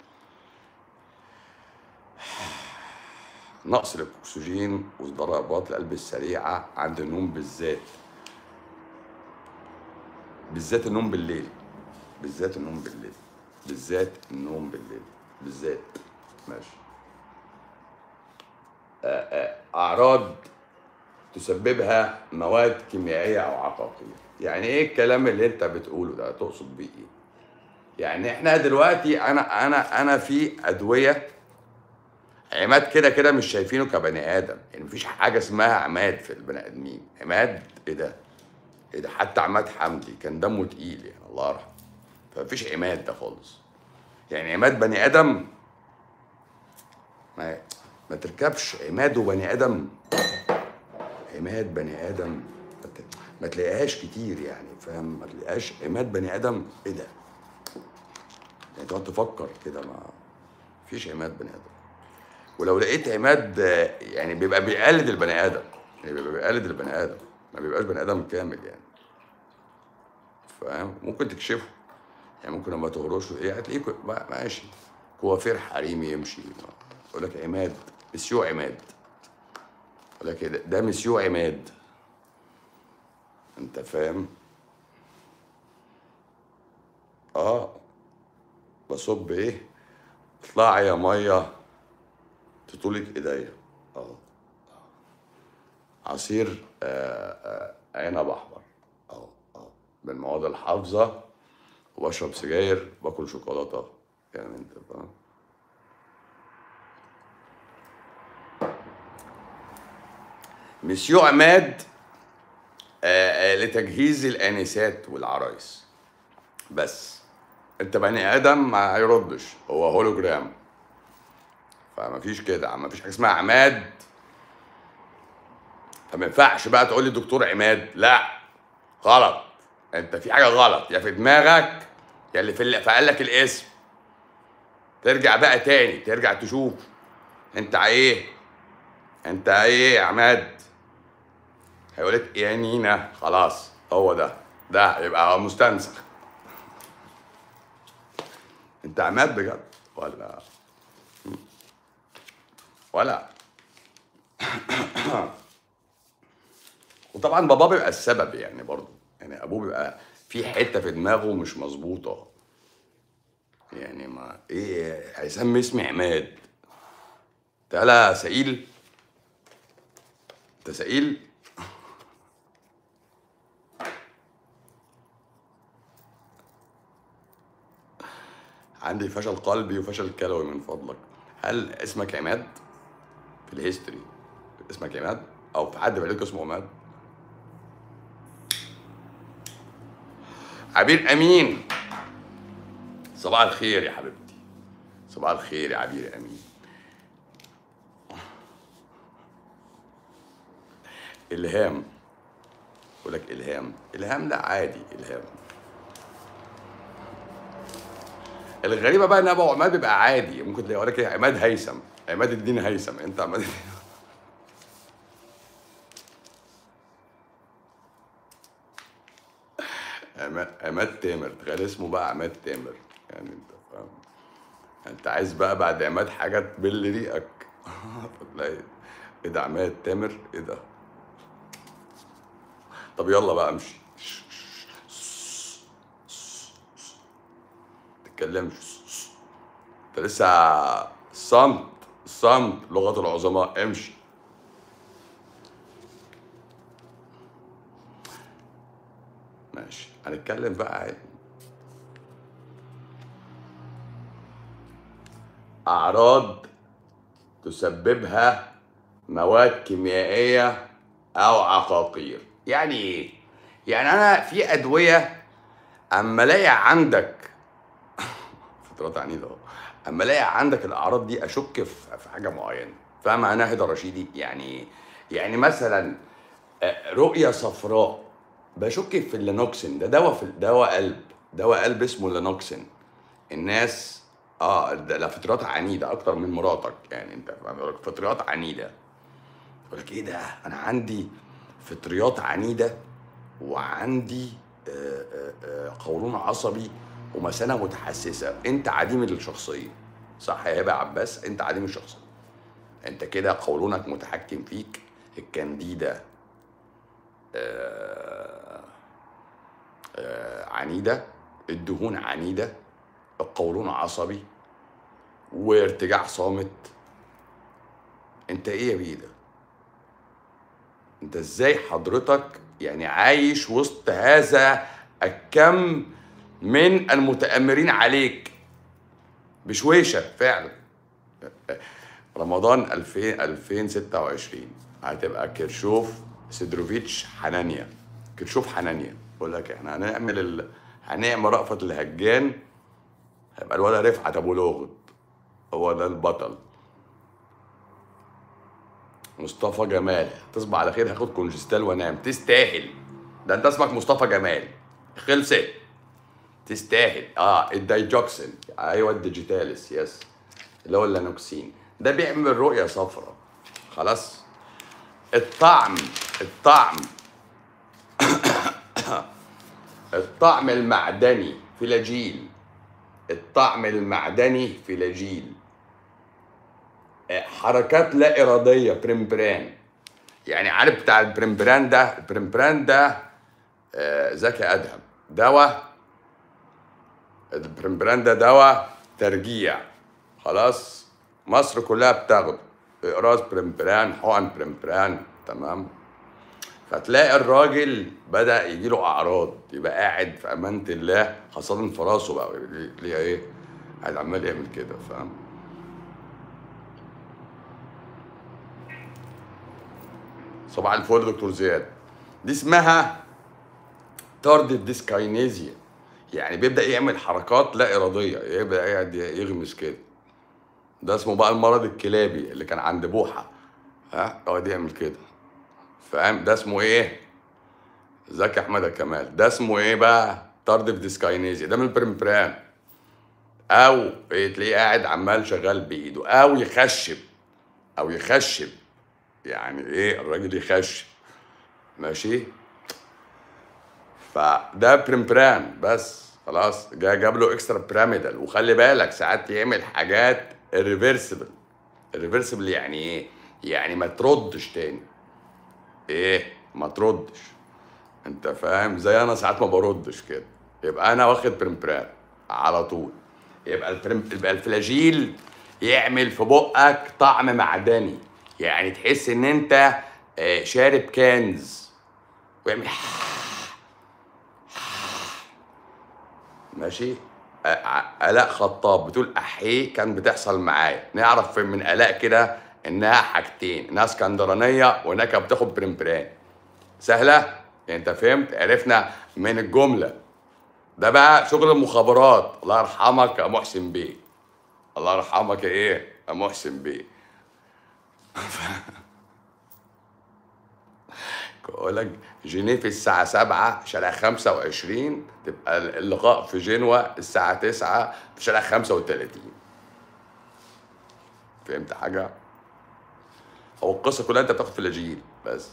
نقص الاكسجين وضربات القلب السريعه عند النوم بالذات بالذات النوم بالليل بالذات النوم بالليل بالذات النوم بالليل بالذات ماشي آه، آه، اعراض تسببها مواد كيميائيه او عقاقير يعني ايه الكلام اللي انت بتقوله ده تقصد بيه ايه يعني احنا دلوقتي انا انا انا في ادويه عماد كده كده مش شايفينه كبني ادم يعني مفيش حاجه اسمها عماد في البني ادمين عماد ايه ده ايه ده حتى عماد حمدي كان دمه تقيل يعني الله يرحمه فمفيش عماد ده خالص يعني عماد بني ادم ما ما تركبش عماد وبني ادم عماد بني ادم ما ت- ما تلاقيهاش كتير يعني فاهم ما تلاقيهاش عماد بني ادم ايه ده يعني تقعد تفكر كده ما فيش عماد بني ادم ولو لقيت عماد آه، يعني بيبقى بيقلد البني ادم يعني بيبقى بيقلد البني ادم ما بيبقاش بني ادم كامل يعني فاهم ممكن تكشفه يعني ممكن لما تهرشه ايه هتلاقيه كو- ما- ماشي كوافير حريمي يمشي يقول لك عماد مسيو عماد يقول لك إيه ده, ده مسيو عماد انت فاهم اه بصب ايه اطلعي يا ميه تطولك ايديا اه عصير آه، آه، عنب احمر اه اه من المواد الحافظه وبشرب سجاير باكل شوكولاته يعني انت فاهم مسيو عماد آه، آه، لتجهيز الانسات والعرايس بس انت بني ادم ما هيردش هو هولوجرام فما فيش كده ما فيش حاجه اسمها عماد فما ينفعش بقى تقول لي دكتور عماد لا غلط انت في حاجه غلط يا في دماغك يا اللي في اللي فقال لك الاسم ترجع بقى تاني ترجع تشوف انت ايه انت ايه يا عماد هيقول لك يا نينا خلاص هو ده ده يبقى مستنسخ انت عماد بجد ولا ولا وطبعا باباه بيبقى السبب يعني برضه يعني ابوه بيبقى في حته في دماغه مش مظبوطه يعني ما ايه هيسمي اسمي عماد تعالى سئيل انت سئيل عندي فشل قلبي وفشل كلوي من فضلك هل اسمك عماد في الهيستوري اسمك عماد او في حد بعيلتك اسمه عماد عبير امين صباح الخير يا حبيبتي صباح الخير يا عبير امين الهام بقول لك الهام الهام لا عادي الهام الغريبه بقى ان ابو عماد بيبقى عادي ممكن تلاقي يقول لك إيه، عماد هيثم عماد الدين هيثم انت عماد الدين عماد عماد تامر تخيل اسمه بقى عماد تامر يعني انت فاهم انت عايز بقى بعد عماد حاجه تبل ريقك فتلاقي ايه ده عماد تامر ايه ده طب يلا بقى امشي تتكلمش انت لسه الصمت الصمت لغة العظماء امشي ماشي هنتكلم بقى عادي أعراض تسببها مواد كيميائية أو عقاقير يعني إيه؟ يعني أنا في أدوية أما ألاقي عندك فترات عنيده اهو اما الاقي عندك الاعراض دي اشك في في حاجه معينه فاهم معناها هدى رشيدي يعني يعني مثلا آه، رؤيه صفراء بشك في اللانوكسين ده دواء في دواء قلب دواء قلب اسمه لانوكسين الناس اه ده ده فترات عنيده اكتر من مراتك يعني انت فاهم يقول لك فطريات عنيده يقول لك ايه ده انا عندي فطريات عنيده وعندي آه، آه، آه، قولون عصبي ومثانه متحسسه انت عديم الشخصيه صح يا هبه عباس انت عديم الشخصيه انت كده قولونك متحكم فيك الكانديدا آه، آه، عنيده الدهون عنيده القولون عصبي وارتجاع صامت انت ايه يا بيه ده انت ازاي حضرتك يعني عايش وسط هذا الكم من المتآمرين عليك بشويشة فعلا رمضان 2000 2026 هتبقى كيرشوف سيدروفيتش حنانيا كيرشوف حنانيا بقول لك احنا هنعمل ال... هنعمل رأفت الهجان هيبقى الولد رفعت ابو لغد هو ده البطل مصطفى جمال تصبح على خير هاخد كونجستال وانام تستاهل ده انت اسمك مصطفى جمال خلصت تستاهل اه الدايجوكسين ايوه الديجيتالس يس اللي هو اللانوكسين ده بيعمل رؤيه صفراء خلاص الطعم الطعم الطعم المعدني فلاجيل الطعم المعدني فلاجيل حركات لا اراديه بريمبران يعني عارف بتاع البريمبران ده البريمبران ده آه، زكي ادهم دواء البريمبران ده دواء ترجيع خلاص مصر كلها بتاخده اقراص بريمبران حقن بريمبران تمام فتلاقي الراجل بدا يجيله اعراض يبقى قاعد في امانه الله حصل في راسه بقى ليه ايه قاعد عمال يعمل كده فاهم صباح الفل دكتور زياد دي اسمها تاردف ديسكاينيزيا يعني بيبدا يعمل حركات لا اراديه يبدا قاعد يغمس كده ده اسمه بقى المرض الكلابي اللي كان عند بوحه ها يقعد يعمل كده فاهم ده اسمه ايه زكي احمد كمال ده اسمه ايه بقى تاردف ديسكاينيزيا ده من البرمبران او تلاقيه قاعد عمال شغال بايده او يخشب او يخشب يعني ايه الراجل يخشب ماشي فده بريمبران بس خلاص جا جاب له اكسترا بيراميدال وخلي بالك ساعات يعمل حاجات ريفرسبل الريفرسبل يعني ايه يعني ما تردش تاني ايه ما تردش انت فاهم زي انا ساعات ما بردش كده يبقى انا واخد بريمبران على طول يبقى البريم يبقى الفلاجيل يعمل في بقك طعم معدني يعني تحس ان انت آه، شارب كنز ويعمل ماشي آه، ع- آلاء خطاب بتقول أحيه كان بتحصل معايا نعرف من آلاء كده إنها حاجتين إنها اسكندرانية وإنها كانت بتاخد بريمبران سهلة؟ يعني أنت فهمت؟ عرفنا من الجملة ده بقى شغل المخابرات الله يرحمك يا محسن بيه الله يرحمك يا إيه؟ يا محسن بيه اقول لك جنيف الساعة 7 شارع 25 تبقى اللقاء في جنوة الساعة 9 في شارع 35 فهمت حاجة؟ هو القصة كلها انت بتاخد فلاجيل بس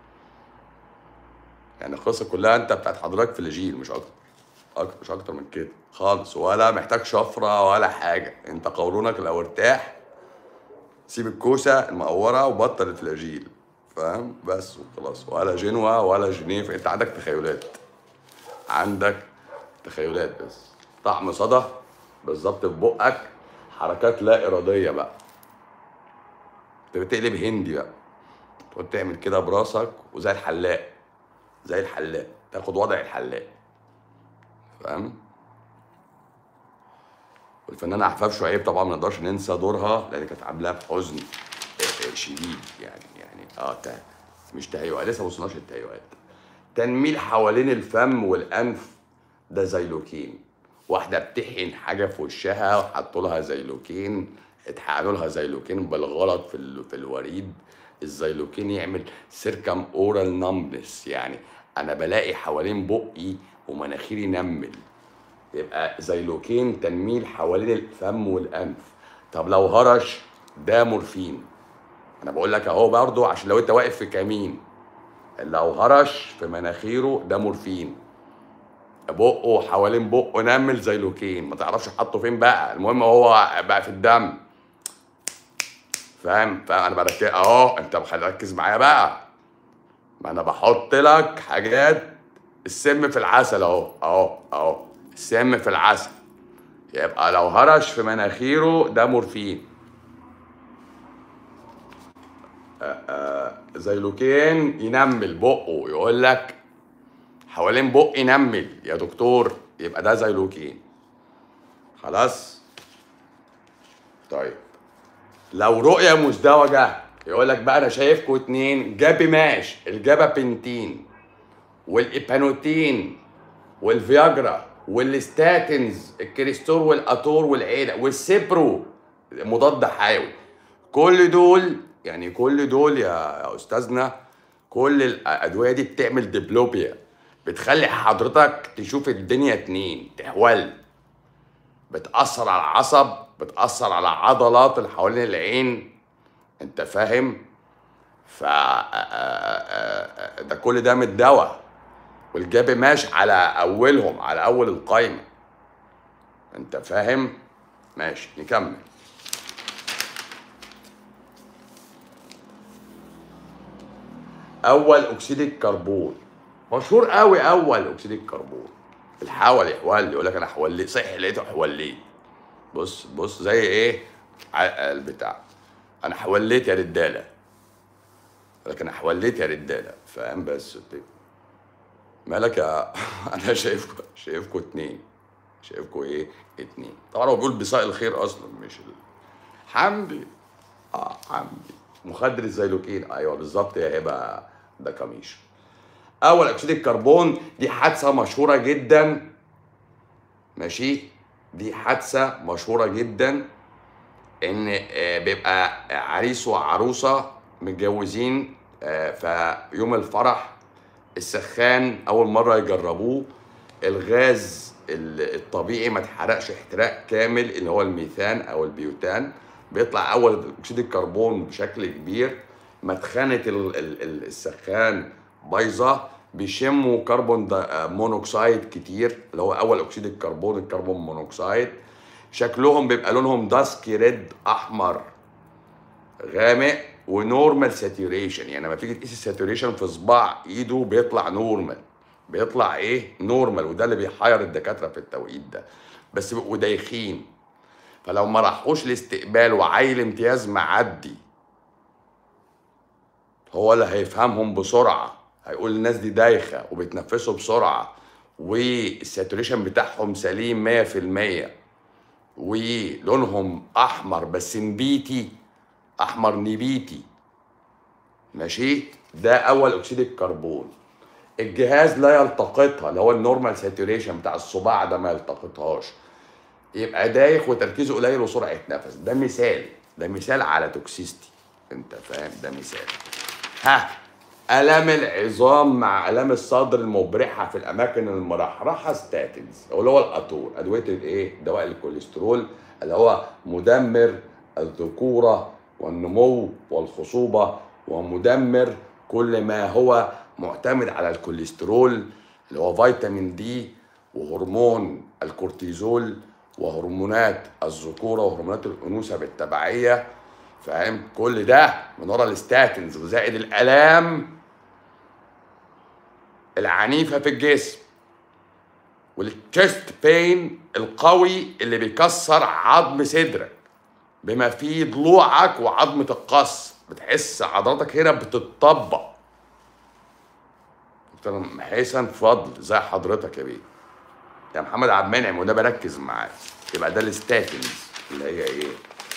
يعني القصة كلها انت بتاعت حضرتك فلاجيل مش اكتر أكتر مش اكتر من كده خالص ولا محتاج شفرة ولا حاجة انت قولونك لو ارتاح سيب الكوسه المقوره وبطل الفلاجيل فاهم بس وخلاص ولا جنوة ولا جنيف انت عندك تخيلات عندك تخيلات بس طعم صدى بالظبط في بقك حركات لا اراديه بقى انت بتقلب هندي بقى تقعد تعمل كده براسك وزي الحلاق زي الحلاق تاخد وضع الحلاق فاهم والفنانة عفاف شعيب طبعا ما نقدرش ننسى دورها لان كانت عاملاها بحزن آه، آه، شديد يعني يعني اه تا- مش تهيؤات لسه ما وصلناش للتهيؤات تنميل حوالين الفم والانف ده زيلوكين واحده بتحقن حاجه في وشها وحطوا لها زيلوكين اتحقنوا لها زيلوكين بالغلط في ال... في الوريد الزيلوكين يعمل سيركم اورال نمبنس يعني انا بلاقي حوالين بقي ومناخيري نمل يبقى زيلوكين تنميل حوالين الفم والانف طب لو هرش ده مورفين انا بقول لك اهو برضو عشان لو انت واقف في كمين لو هرش في مناخيره ده مورفين بقه حوالين بقه نمل زيلوكين ما تعرفش حطه فين بقى المهم هو بقى في الدم فاهم فانا بركز اهو انت ركز معايا بقى ما انا بحط لك حاجات السم في العسل اهو اهو اهو السم في العسل يبقى لو هرش في مناخيره ده مورفين آه، آه، زيلوكين ينمل بقه يقول لك حوالين بقي نمل يا دكتور يبقى ده زيلوكين خلاص طيب لو رؤية مزدوجة يقول لك بقى انا شايفكم اتنين جابيماش الجابابنتين والإيبانوتين والفياجرا والستاتينز الكريستور والاتور والعيله والسيبرو مضاد حيوي كل دول يعني كل دول يا يا استاذنا كل الادويه دي بتعمل ديبلوبيا بتخلي حضرتك تشوف الدنيا اتنين تحول بتاثر على العصب بتاثر على عضلات اللي حوالين العين انت فاهم ف آه، آه، آه، ده كل ده من الدواء والجابي ماشي على اولهم على اول القايمه انت فاهم ماشي نكمل اول اكسيد الكربون مشهور قوي اول اكسيد الكربون الحول يحول يقول لك انا حوليت صحيح لقيته حوليت بص بص زي ايه ع- البتاع انا حوليت يا رجاله لكن انا حوليت يا رجاله فاهم بس كده. مالك يا انا شايفكم شايفكم اتنين شايفكم ايه اتنين طبعا هو بيقول بصاء الخير اصلا مش ال... حمدي اه حمدي مخدر الزيلوكين ايوه بالظبط يا هبه ده كميش اول اكسيد الكربون دي حادثه مشهوره جدا ماشي دي حادثه مشهوره جدا ان آه، بيبقى عريس وعروسه متجوزين آه، فيوم الفرح السخان اول مره يجربوه الغاز ال- الطبيعي ما اتحرقش احتراق كامل اللي هو الميثان او البيوتان بيطلع اول اكسيد الكربون بشكل كبير مدخنه ال- ال- ال- السخان بايظه بيشموا كربون دا- مونوكسيد كتير اللي هو اول اكسيد الكربون الكربون مونوكسيد شكلهم بيبقى لونهم داسكي ريد احمر غامق ونورمال ساتوريشن يعني لما تيجي تقيس الساتوريشن في صباع ايده بيطلع نورمال بيطلع ايه نورمال وده اللي بيحير الدكاتره في التوقيت ده بس بيبقوا دايخين فلو ما راحوش الاستقبال وعيل امتياز معدي هو اللي هيفهمهم بسرعه هيقول الناس دي دايخه وبيتنفسوا بسرعه والساتوريشن بتاعهم سليم 100% ولونهم احمر بس نبيتي احمر نبيتي ماشي ده اول اكسيد الكربون الجهاز لا يلتقطها اللي هو النورمال ساتوريشن بتاع الصباع ده ما يلتقطهاش يبقى دايخ وتركيزه قليل وسرعه نفس ده مثال ده مثال على توكسيستي انت فاهم ده مثال ها الام العظام مع الام الصدر المبرحه في الاماكن المرحرحه ستاتينز اللي هو الاتور ادويه الايه دواء الكوليسترول اللي هو مدمر الذكوره والنمو والخصوبه ومدمر كل ما هو معتمد على الكوليسترول اللي هو فيتامين دي وهرمون الكورتيزول وهرمونات الذكوره وهرمونات الانوثه بالتبعيه فاهم كل ده من ورا الستاتينز وزائد الالام العنيفه في الجسم والتشست بين القوي اللي بيكسر عظم صدرك بما فيه ضلوعك وعظمه القص بتحس عضلاتك هنا بتتطبق دكتور حسن فضل زي حضرتك يا بيه يا محمد عبد المنعم وده بركز معاك يبقى ده الستاتينز اللي هي ايه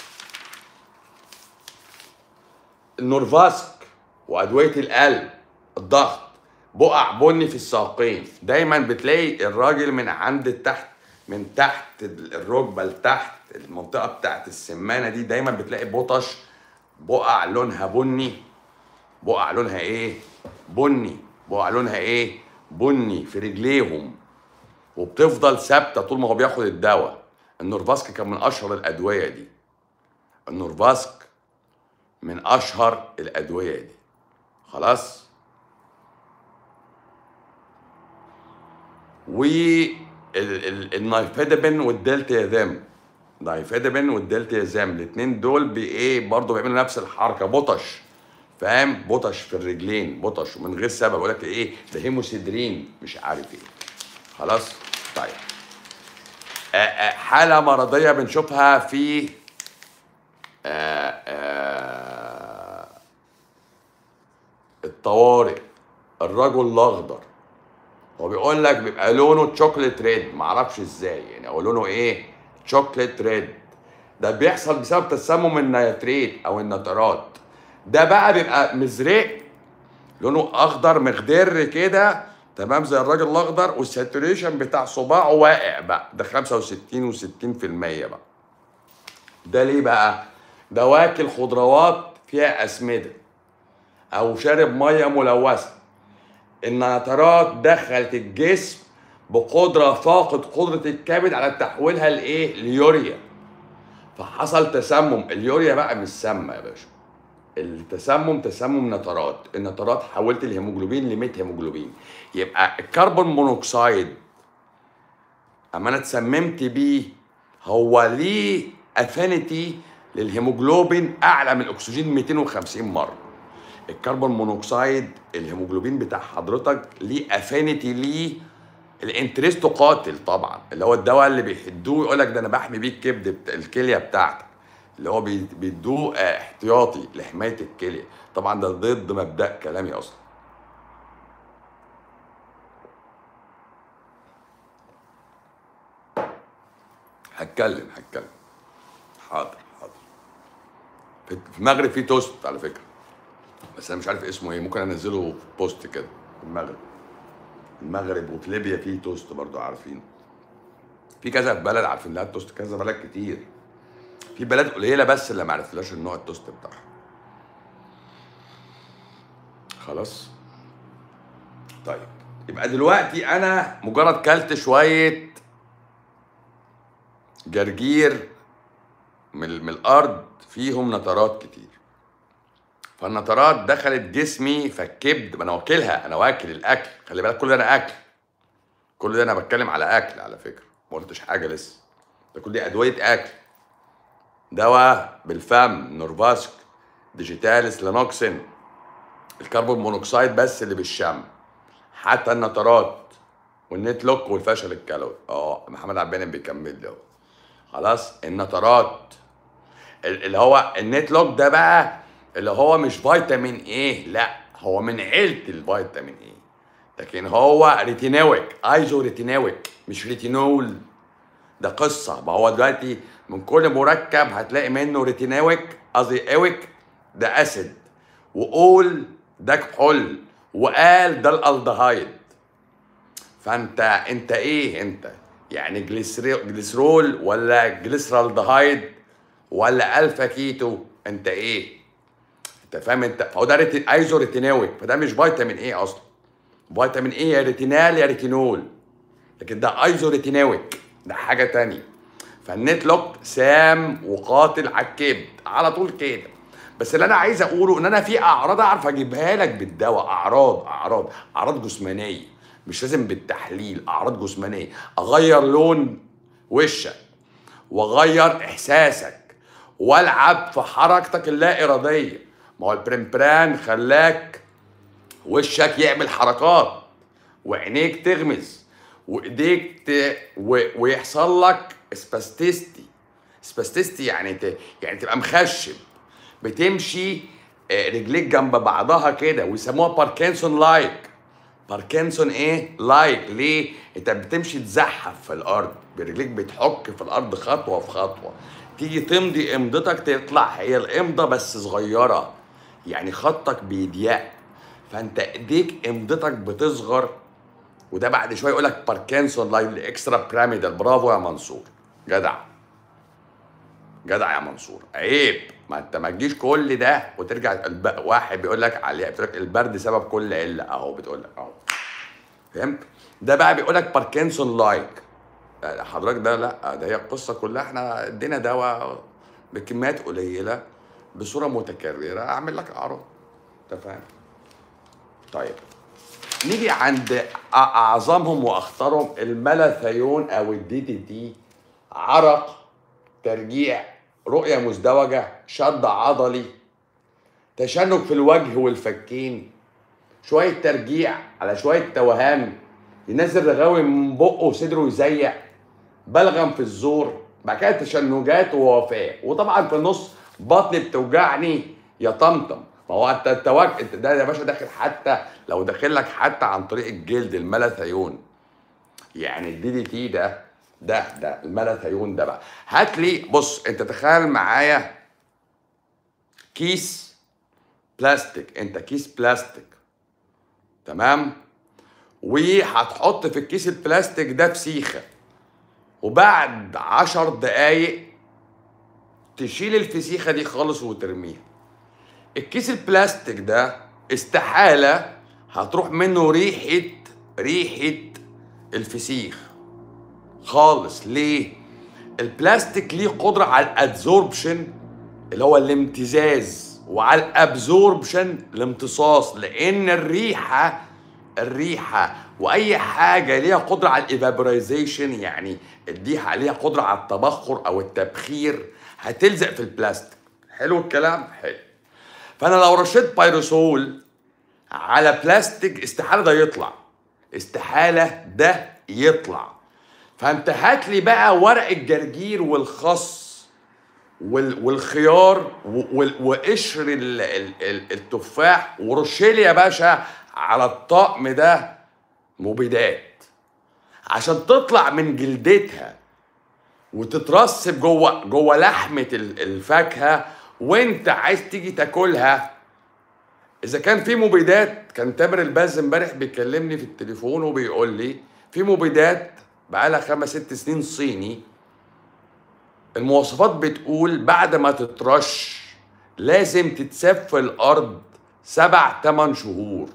النورفاسك وادويه القلب الضغط بقع بني في الساقين دايما بتلاقي الراجل من عند تحت من تحت الركبه لتحت المنطقه بتاعت السمانه دي دايما بتلاقي بطش بقع لونها بني بقع لونها ايه بني بقع لونها ايه بني في رجليهم وبتفضل ثابته طول ما هو بياخد الدواء النورفاسك كان من اشهر الادويه دي النورفاسك من اشهر الادويه دي خلاص و النايفيدابين والدلتيازام نايفيدابين والدلتيازام الاثنين دول بايه برضه بيعملوا نفس الحركه بطش فاهم بطش في الرجلين بطش ومن غير سبب يقول لك ايه ده هيموسيدرين مش عارف ايه خلاص طيب آآ آآ حاله مرضيه بنشوفها في آآ الطوارئ الرجل الاخضر هو بيقول لك بيبقى لونه تشوكليت ريد معرفش ازاي يعني هو لونه ايه تشوكليت ريد ده بيحصل بسبب تسمم النيتريت او النترات ده بقى بيبقى مزرق لونه اخضر مخضر كده تمام زي الراجل الاخضر والساتوريشن بتاع صباعه واقع بقى ده 65 و60% بقى ده ليه بقى ده واكل خضروات فيها اسمده او شارب ميه ملوثه النترات دخلت الجسم بقدره فاقد قدره الكبد على تحويلها لايه ليوريا فحصل تسمم اليوريا بقى مش سامه يا باشا التسمم تسمم نترات النترات حولت الهيموجلوبين لميت هيموجلوبين يبقى الكربون مونوكسيد اما انا اتسممت بيه هو ليه افينيتي للهيموجلوبين اعلى من الاكسجين 250 مره الكربون مونوكسيد الهيموجلوبين بتاع حضرتك ليه افينيتي ليه الانترستو قاتل طبعا اللي هو الدواء اللي بيحدوه يقول لك ده انا بحمي بيه الكبد بتا... الكليه بتاعتك اللي هو بي- بيدوه آه، احتياطي لحمايه الكليه طبعا ده ضد مبدا كلامي اصلا هتكلم هتكلم حاضر حاضر في في المغرب في توست على فكره بس انا مش عارف اسمه ايه ممكن انزله في بوست كده في المغرب المغرب وفي ليبيا في توست برضو عارفينه في كذا بلد عارفين لها التوست كذا بلد كتير في بلد قليله بس اللي ما عرفتلاش النوع التوست بتاعها خلاص طيب يبقى دلوقتي انا مجرد كلت شويه جرجير من, من الارض فيهم نترات كتير فالنترات دخلت جسمي فالكبد ما انا واكلها انا واكل الاكل خلي بالك كل ده انا اكل كل ده انا بتكلم على اكل على فكره ما قلتش حاجه لسه ده كل دي ادويه اكل دواء بالفم نورفاسك ديجيتاليس لانوكسين الكربون مونوكسيد بس اللي بالشم حتى النترات والنت لوك والفشل الكلوي اه محمد عباني بيكمل لي اهو خلاص النترات ال- اللي هو النت لوك ده بقى اللي هو مش فيتامين ايه لا هو من عيله الفيتامين ايه لكن هو ريتينويك ايزو ريتينويك مش ريتينول ده قصه ما هو دلوقتي من كل مركب هتلاقي منه ريتينويك قصدي اويك ده اسيد واول ده كحول وقال ده الالدهايد فانت انت ايه انت يعني جليسري- جليسرول ولا جليسرالدهايد ولا الفا كيتو انت ايه انت فاهم انت فهو ده ريتي... ايزو ريتينويك فده مش فيتامين ايه اصلا فيتامين ايه يا ريتينال يا ريتينول لكن ده ايزو ريتينويك ده حاجه تانية فالنت لوك سام وقاتل على الكبد على طول كده بس اللي انا عايز اقوله ان انا في اعراض اعرف اجيبها لك بالدواء اعراض اعراض اعراض جسمانيه مش لازم بالتحليل اعراض جسمانيه اغير لون وشك واغير احساسك والعب في حركتك اللا اراديه ما هو البريمبران خلاك وشك يعمل حركات وعينيك تغمز وايديك ت... و... ويحصل لك سباستيستي سباستيستي يعني ت... يعني تبقى مخشب بتمشي آه، رجليك جنب بعضها كده ويسموها باركنسون لايك باركنسون ايه لايك ليه انت بتمشي تزحف في الارض برجليك بتحك في الارض خطوه في خطوه تيجي تمضي امضتك تطلع هي الامضه بس صغيره يعني خطك بيضيق فانت ايديك امضتك بتصغر وده بعد شويه يقول لك باركنسون لاين اكسترا بيراميدال برافو يا منصور جدع جدع يا منصور عيب ما انت ما تجيش كل ده وترجع الب... واحد بيقول لك عليه بتقول لك البرد سبب كل عله اهو بتقول لك اهو فهمت ده بقى بيقول لك باركنسون لايك حضرتك ده لا ده هي القصه كلها احنا ادينا دواء بكميات قليله بصوره متكرره اعمل لك اعراض انت فاهم طيب نيجي عند أ- اعظمهم واخطرهم المالاثيون او الدي دي تي عرق ترجيع رؤيه مزدوجه شد عضلي تشنج في الوجه والفكين شويه ترجيع على شويه توهان ينزل رغاوي من بقه وصدره يزيق بلغم في الزور بعد كده تشنجات ووفاه وطبعا في النص بطني بتوجعني يا طمطم ما هو انت التوج انت ده يا باشا داخل حتى لو داخل لك حتى عن طريق الجلد المالاثيون يعني الدي دي تي ده ده ده المالاثيون ده بقى هات لي بص انت تخيل معايا كيس بلاستيك انت كيس بلاستيك تمام وهتحط في الكيس البلاستيك ده فسيخه وبعد عشر دقايق تشيل الفسيخه دي خالص وترميها الكيس البلاستيك ده استحاله هتروح منه ريحه ريحه الفسيخ خالص ليه البلاستيك ليه قدره على الادزوربشن اللي هو الامتزاز وعلى الابزوربشن الامتصاص لان الريحه الريحه واي حاجه ليها قدره على الايفابورايزيشن يعني دي ليها قدره على التبخر او التبخير هتلزق في البلاستيك حلو الكلام حلو فانا لو رشيت بايروسول على بلاستيك استحاله ده يطلع استحاله ده يطلع فانت هات لي بقى ورق الجرجير والخس وال- والخيار و- وال- وقشر ال- ال- ال- التفاح ورش لي يا باشا على الطقم ده مبيدات عشان تطلع من جلدتها وتترسب جوه جوه لحمه ال- الفاكهه وانت عايز تيجي تاكلها اذا كان في مبيدات كان تامر الباز امبارح بيكلمني في التليفون وبيقول لي في مبيدات بقالها خمس ست سنين صيني المواصفات بتقول بعد ما تترش لازم تتساب في الارض سبع تمن شهور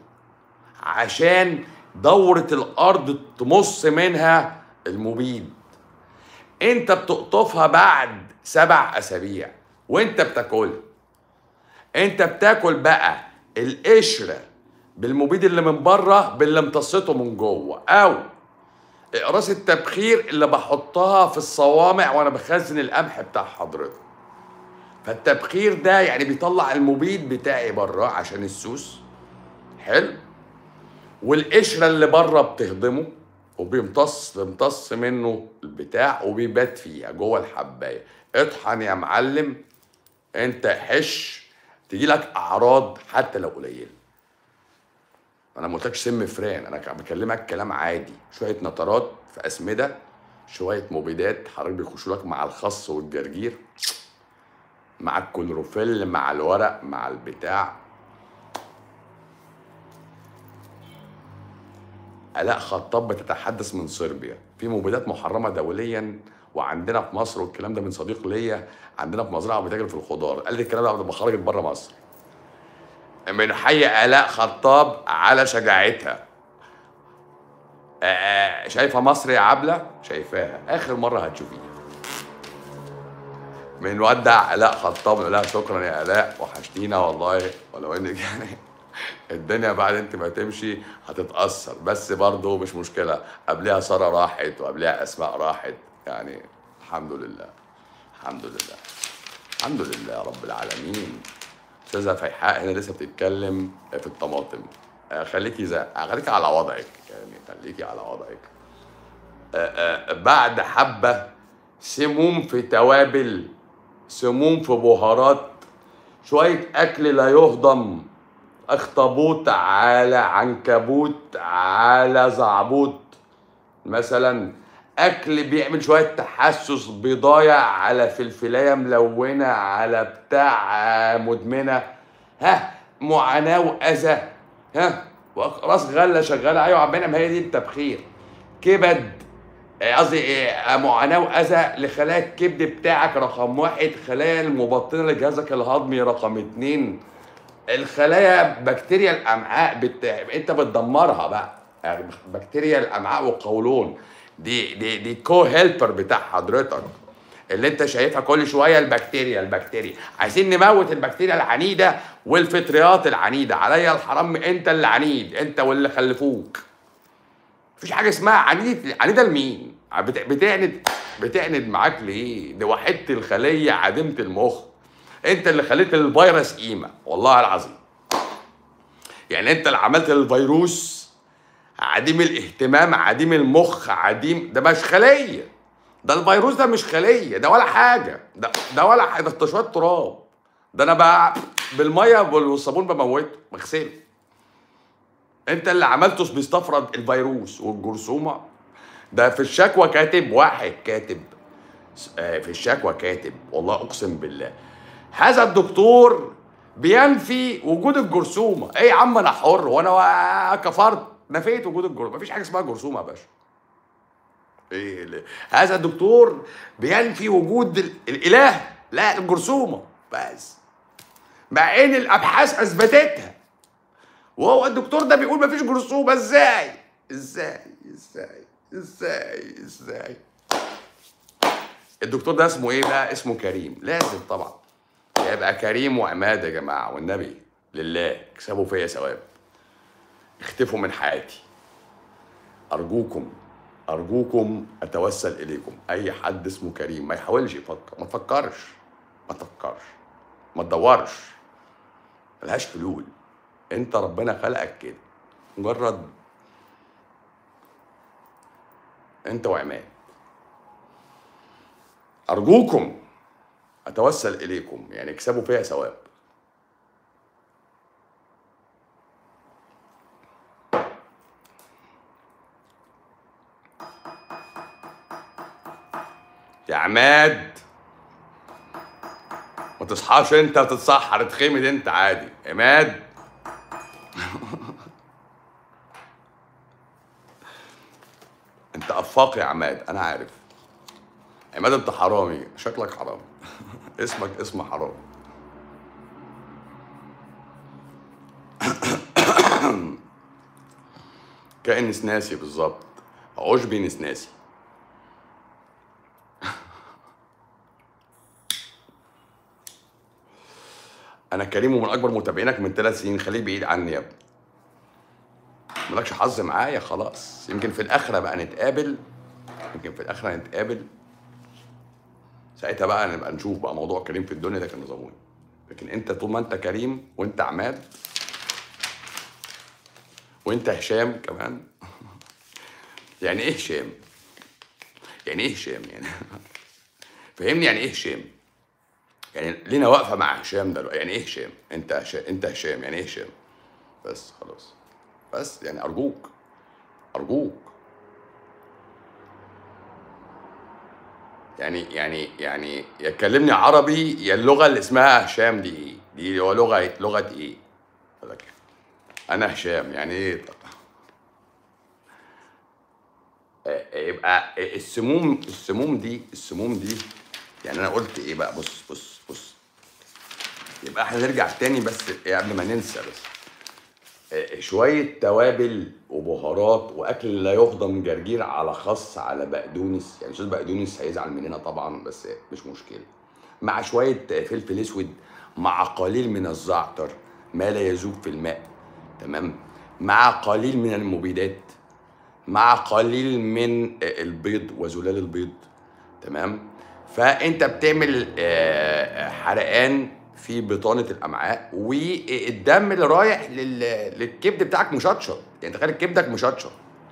عشان دورة الارض تمص منها المبيد انت بتقطفها بعد سبع اسابيع وانت بتاكلها انت بتاكل بقى القشره بالمبيد اللي من بره باللي امتصته من جوه او اقراص التبخير اللي بحطها في الصوامع وانا بخزن القمح بتاع حضرتك فالتبخير ده يعني بيطلع المبيد بتاعي بره عشان السوس حلو والقشره اللي بره بتهضمه وبيمتص بيمتص منه البتاع وبيبات فيها جوه الحبايه اطحن يا معلم انت حش تجي لك اعراض حتى لو قليله انا ما قلتلكش سم فران انا كان بكلمك كلام عادي شويه نترات في اسمده شويه مبيدات حضرتك بيخشوا لك مع الخس والجرجير مع الكلوروفيل مع الورق مع البتاع آلاء خطاب بتتحدث من صربيا في مبيدات محرمة دوليا وعندنا في مصر والكلام ده من صديق ليا عندنا في مزرعة بتاجر في الخضار قال لي الكلام ده بعد ما خرجت بره مصر من حي آلاء خطاب على شجاعتها آه، شايفة مصر يا عبلة شايفاها آخر مرة هتشوفيها بنودع آلاء خطاب نقول لها شكرا يا آلاء وحشتينا والله ولو انك يعني الدنيا بعد انت ما تمشي هتتأثر بس برضه مش مشكلة قبلها سارة راحت وقبلها أسماء راحت يعني الحمد لله الحمد لله الحمد لله رب العالمين استاذة فيحاء هنا لسه بتتكلم في الطماطم آه، خليكي زي خليكي على وضعك يعني خليكي على وضعك آه، آه، بعد حبة سموم في توابل سموم في بهارات شوية أكل لا يهضم اخطبوط على عنكبوت على زعبوط مثلا اكل بيعمل شويه تحسس بضايع على فلفلايه ملونه على بتاع مدمنه ها معاناه واذى ها راس غله شغاله ايوه عمالة ما هي دي التبخير كبد آه، قصدي إيه، معاناه واذى لخلايا الكبد بتاعك رقم واحد خلايا المبطنه لجهازك الهضمي رقم اتنين الخلايا بكتيريا الامعاء بت... انت بتدمرها بقى يعني بكتيريا الامعاء والقولون دي دي دي كو هيلبر بتاع حضرتك اللي انت شايفها كل شويه البكتيريا البكتيريا عايزين نموت البكتيريا العنيده والفطريات العنيده عليا الحرام انت اللي عنيد انت واللي خلفوك مفيش حاجه اسمها عنيد عنيده لمين بتعند بتعند معاك ليه دي وحدت الخليه عديمه المخ انت اللي خليت الفيروس قيمه والله العظيم يعني انت اللي عملت الفيروس عديم الاهتمام عديم المخ عديم ده مش خليه ده الفيروس ده مش خليه ده ولا حاجه ده ده ولا حاجه ده شويه تراب ده انا بقى بالميه والصابون بموته بغسله انت اللي عملته بيستفرد الفيروس والجرثومه ده في الشكوى كاتب واحد كاتب آه، في الشكوى كاتب والله اقسم بالله هذا الدكتور بينفي وجود الجرثومه ايه يا عم انا حر وانا كفرت نفيت وجود الجرثومه مفيش حاجه اسمها جرثومه يا باشا ايه هذا الدكتور بينفي وجود الاله لا الجرثومه بس مع ان الابحاث اثبتتها وهو الدكتور ده بيقول مفيش جرثومه ازاي ازاي ازاي ازاي ازاي الدكتور ده اسمه ايه بقى اسمه كريم لازم طبعا يبقى كريم وعماد يا جماعه والنبي لله اكسبوا فيا ثواب اختفوا من حياتي ارجوكم ارجوكم اتوسل اليكم اي حد اسمه كريم ما يحاولش يفكر ما تفكرش ما تفكرش ما تدورش ملهاش حلول انت ربنا خلقك كده مجرد انت وعماد ارجوكم اتوسل اليكم يعني اكسبوا فيها ثواب يا عماد ما تصحاش انت وتتسحر تخمد انت عادي عماد انت افاق يا عماد انا عارف عماد انت حرامي شكلك حرامي اسمك اسم حرام كائن نسناسي بالظبط عشبي نسناسي انا كريم ومن اكبر متابعينك من ثلاث سنين خليك بعيد عني يا ابني مالكش حظ معايا خلاص يمكن في الاخره بقى نتقابل يمكن في الاخره نتقابل ساعتها بقى نبقى نشوف بقى موضوع كريم في الدنيا ده كان نظامه لكن انت طول ما انت كريم وانت عماد وانت هشام كمان يعني ايه هشام يعني ايه هشام يعني فهمني يعني ايه هشام يعني لينا واقفه مع هشام دلوقتي يعني ايه هشام انت هشام انت هشام يعني ايه هشام بس خلاص بس يعني ارجوك ارجوك يعني يعني يعني يا تكلمني عربي يا اللغه اللي اسمها هشام دي ايه دي هو لغه لغه ايه لك انا هشام يعني ايه يبقى السموم السموم دي السموم دي يعني انا قلت ايه بقى بص بص بص يبقى احنا نرجع تاني بس إيه قبل ما ننسى بس آه، شويه توابل وبهارات واكل لا يهضم جرجير على خس على بقدونس يعني استاذ بقدونس هيزعل مننا طبعا بس مش مشكله مع شويه فلفل اسود مع قليل من الزعتر ما لا يذوب في الماء تمام مع قليل من المبيدات مع قليل من البيض وزلال البيض تمام فانت بتعمل آه، حرقان في بطانه الامعاء والدم اللي رايح للكبد بتاعك مشطشط يعني تخيل كبدك مشطشط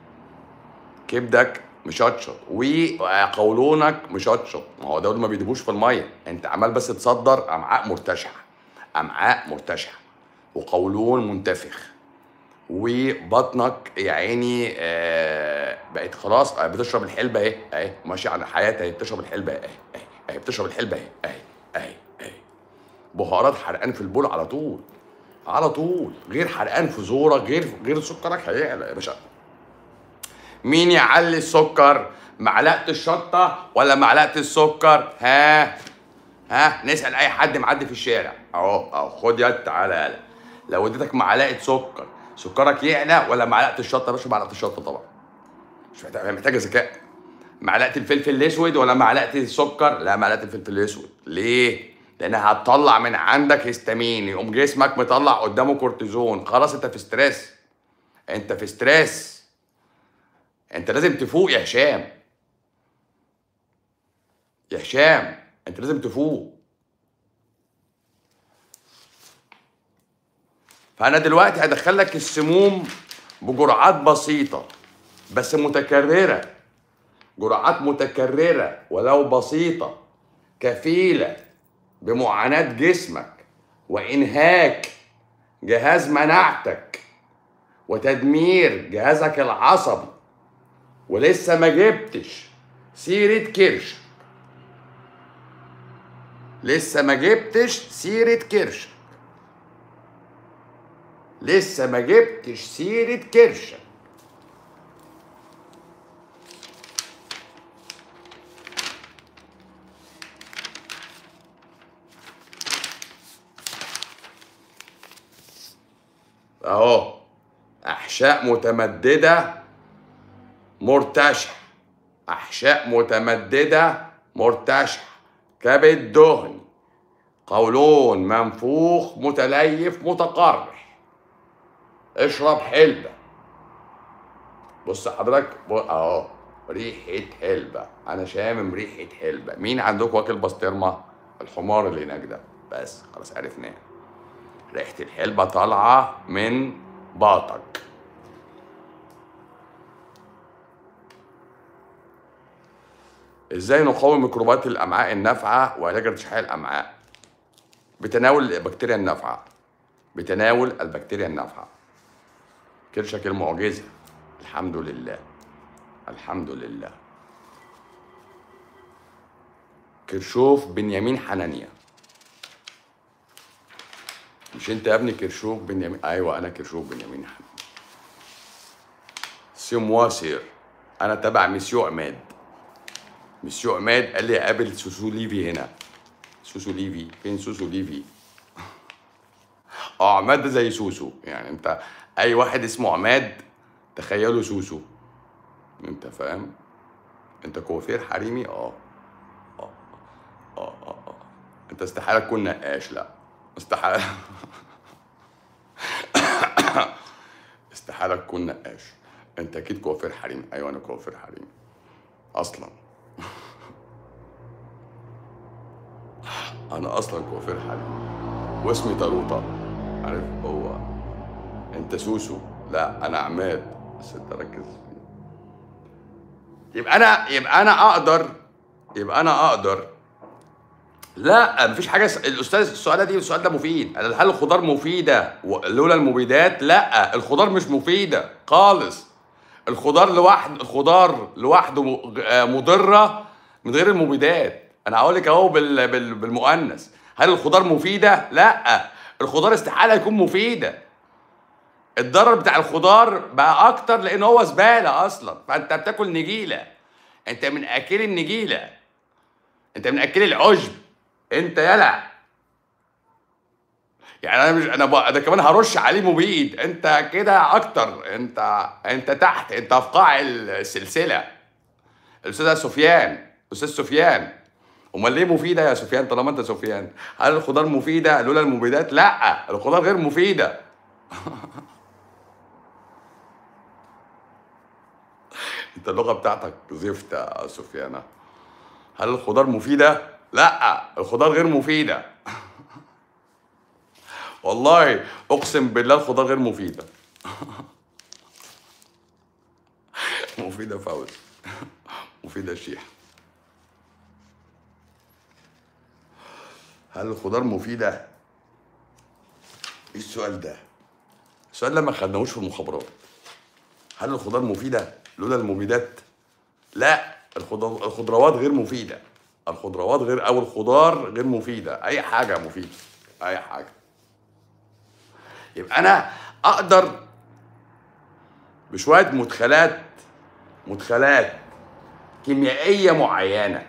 كبدك مشطشط وقولونك مشطشط ما هو دول ما بيدوبوش في الميه انت عمال بس تصدر امعاء مرتشحه امعاء مرتشحه وقولون منتفخ وبطنك يا عيني آه بقت خلاص آه، بتشرب الحلبه اهي اهي ماشي على حياتها اهي بتشرب الحلبه اهي اهي اهي بتشرب الحلبه اهي اهي اهي اهي بهارات حرقان في البول على طول على طول غير حرقان في زورك غير غير سكرك هيعلى يا باشا مين يعلي السكر معلقه الشطه ولا معلقه السكر ها ها نسال اي حد معدي في الشارع اهو اهو خد يد تعالى يالا لو اديتك معلقه سكر سكرك يعلى ولا معلقه الشطه يا باشا معلقه الشطه طبعا مش محتاجه محتاجه ذكاء معلقه الفلفل الاسود ولا معلقه السكر لا معلقه الفلفل الاسود ليه لانها هتطلع من عندك هيستامين يقوم جسمك مطلع قدامه كورتيزون خلاص انت في ستريس انت في ستريس انت لازم تفوق يا هشام يا هشام انت لازم تفوق فانا دلوقتي هدخلك السموم بجرعات بسيطه بس متكرره جرعات متكرره ولو بسيطه كفيله بمعاناه جسمك وانهاك جهاز مناعتك وتدمير جهازك العصبي ولسه ما جبتش سيره كرش لسه ما جبتش سيره كرش لسه ما جبتش سيره كرشه اهو احشاء متمدده مرتشح احشاء متمدده مرتشح كبد دهني قولون منفوخ متليف متقرح اشرب حلبة بص حضرتك ب- اهو ريحة حلبة انا شامم ريحة حلبة مين عندكم واكل بسطرمة الحمار اللي هناك ده بس خلاص عرفناه ريحة الحلبة طالعة من باطك ازاي نقاوم ميكروبات الامعاء النافعه وعلاج ارتشاح الامعاء بتناول البكتيريا النافعه بتناول البكتيريا النافعه كرشك المعجزه الحمد لله الحمد لله كرشوف بنيامين حنانيا مش انت يا ابني كرشوف بنيامين ايوه انا كرشوف بنيامين حنانيا سي موا سير انا تبع مسيو عماد مسيو عماد قال لي قابل سوسو ليفي هنا سوسو ليفي فين سوسو ليفي اه عماد ده زي سوسو يعني انت اي واحد اسمه عماد تخيله سوسو انت فاهم انت كوافير حريمي اه اه اه اه اه انت استحاله تكون نقاش لا استحاله استحاله تكون نقاش انت اكيد كوافير حريمي ايوه انا كوافير حريمي اصلا انا اصلا كوافير حريمي واسمي طاروطه عارف هو انت سوسو لا انا عماد بس انت ركز فيه يبقى انا يبقى انا اقدر يبقى انا اقدر لا مفيش حاجه س... الاستاذ السؤال دي السؤال ده مفيد هل الخضار مفيده و- لولا المبيدات لا الخضار مش مفيده خالص الخضار لوحده الخضار لوحده م- آه، مضره من غير المبيدات انا هقول لك اهو بال... بال... بالمؤنث هل الخضار مفيده لا الخضار استحاله يكون مفيده الضرر بتاع الخضار بقى اكتر لان هو زباله اصلا فانت بتاكل نجيله انت من اكل النجيله انت من اكل العشب انت يلع يعني انا مش انا بقى انا كمان هرش عليه مبيد انت كده اكتر انت انت تحت انت في قاع السلسله الاستاذ سفيان استاذ سفيان امال ليه مفيده يا سفيان طالما انت سفيان هل الخضار مفيده لولا المبيدات لا الخضار غير مفيده انت اللغه بتاعتك زفت يا سفيانه هل الخضار مفيده لا الخضار غير مفيده والله اقسم بالله الخضار غير مفيده مفيده فوز مفيده شيح هل الخضار مفيده ايه السؤال ده السؤال ده ما خدناهوش في المخابرات هل الخضار مفيده لولا المبيدات لا الخضر... الخضروات غير مفيده الخضروات غير او الخضار غير مفيده اي حاجه مفيده اي حاجه يبقى انا اقدر بشويه مدخلات مدخلات كيميائيه معينه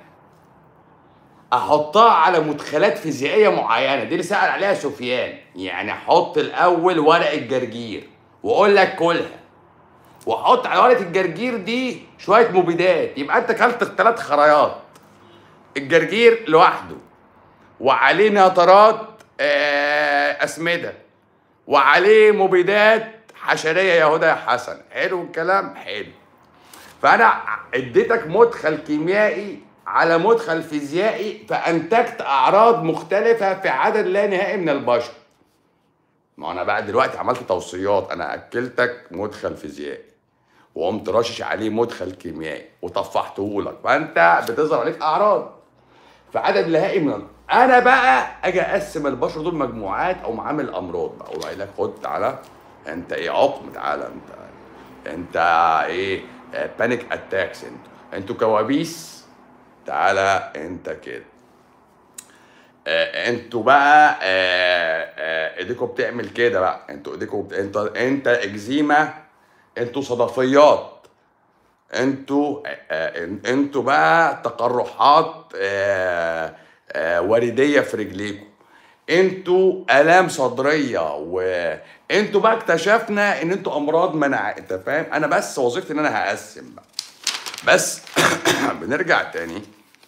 احطها على مدخلات فيزيائيه معينه دي اللي سال عليها سفيان يعني احط الاول ورق الجرجير واقول لك كلها واحط على ورقه الجرجير دي شويه مبيدات يبقى انت كلت ثلاث خريات الجرجير لوحده وعليه نترات آه، اسمده وعليه مبيدات حشريه يا هدى يا حسن حلو الكلام حلو فانا اديتك مدخل كيميائي على مدخل فيزيائي فانتجت اعراض مختلفه في عدد لا نهائي من البشر ما انا بقى دلوقتي عملت توصيات انا اكلتك مدخل فيزيائي وقمت رشش عليه مدخل كيميائي وطفحته لك فانت بتظهر عليك اعراض في عدد نهائي من ال- انا بقى اجي اقسم البشر دول مجموعات او معامل امراض بقى اقول لك خد تعالى انت ايه عقم تعالى انت انت ايه بانيك اتاكس انتوا انتوا كوابيس تعالى انت كده آه، انتوا بقى آه، آه، ايديكوا بتعمل كده بقى انتوا ايديكوا بت... انت انت اكزيما انتوا صدفيات انتوا آه، آه، انتوا بقى تقرحات آه، آه، ورديه في رجليكم انتوا الام صدريه وانتوا بقى اكتشفنا ان انتوا امراض مناعه انت فاهم انا بس وظيفتي ان انا هقسم بقى بس بنرجع تاني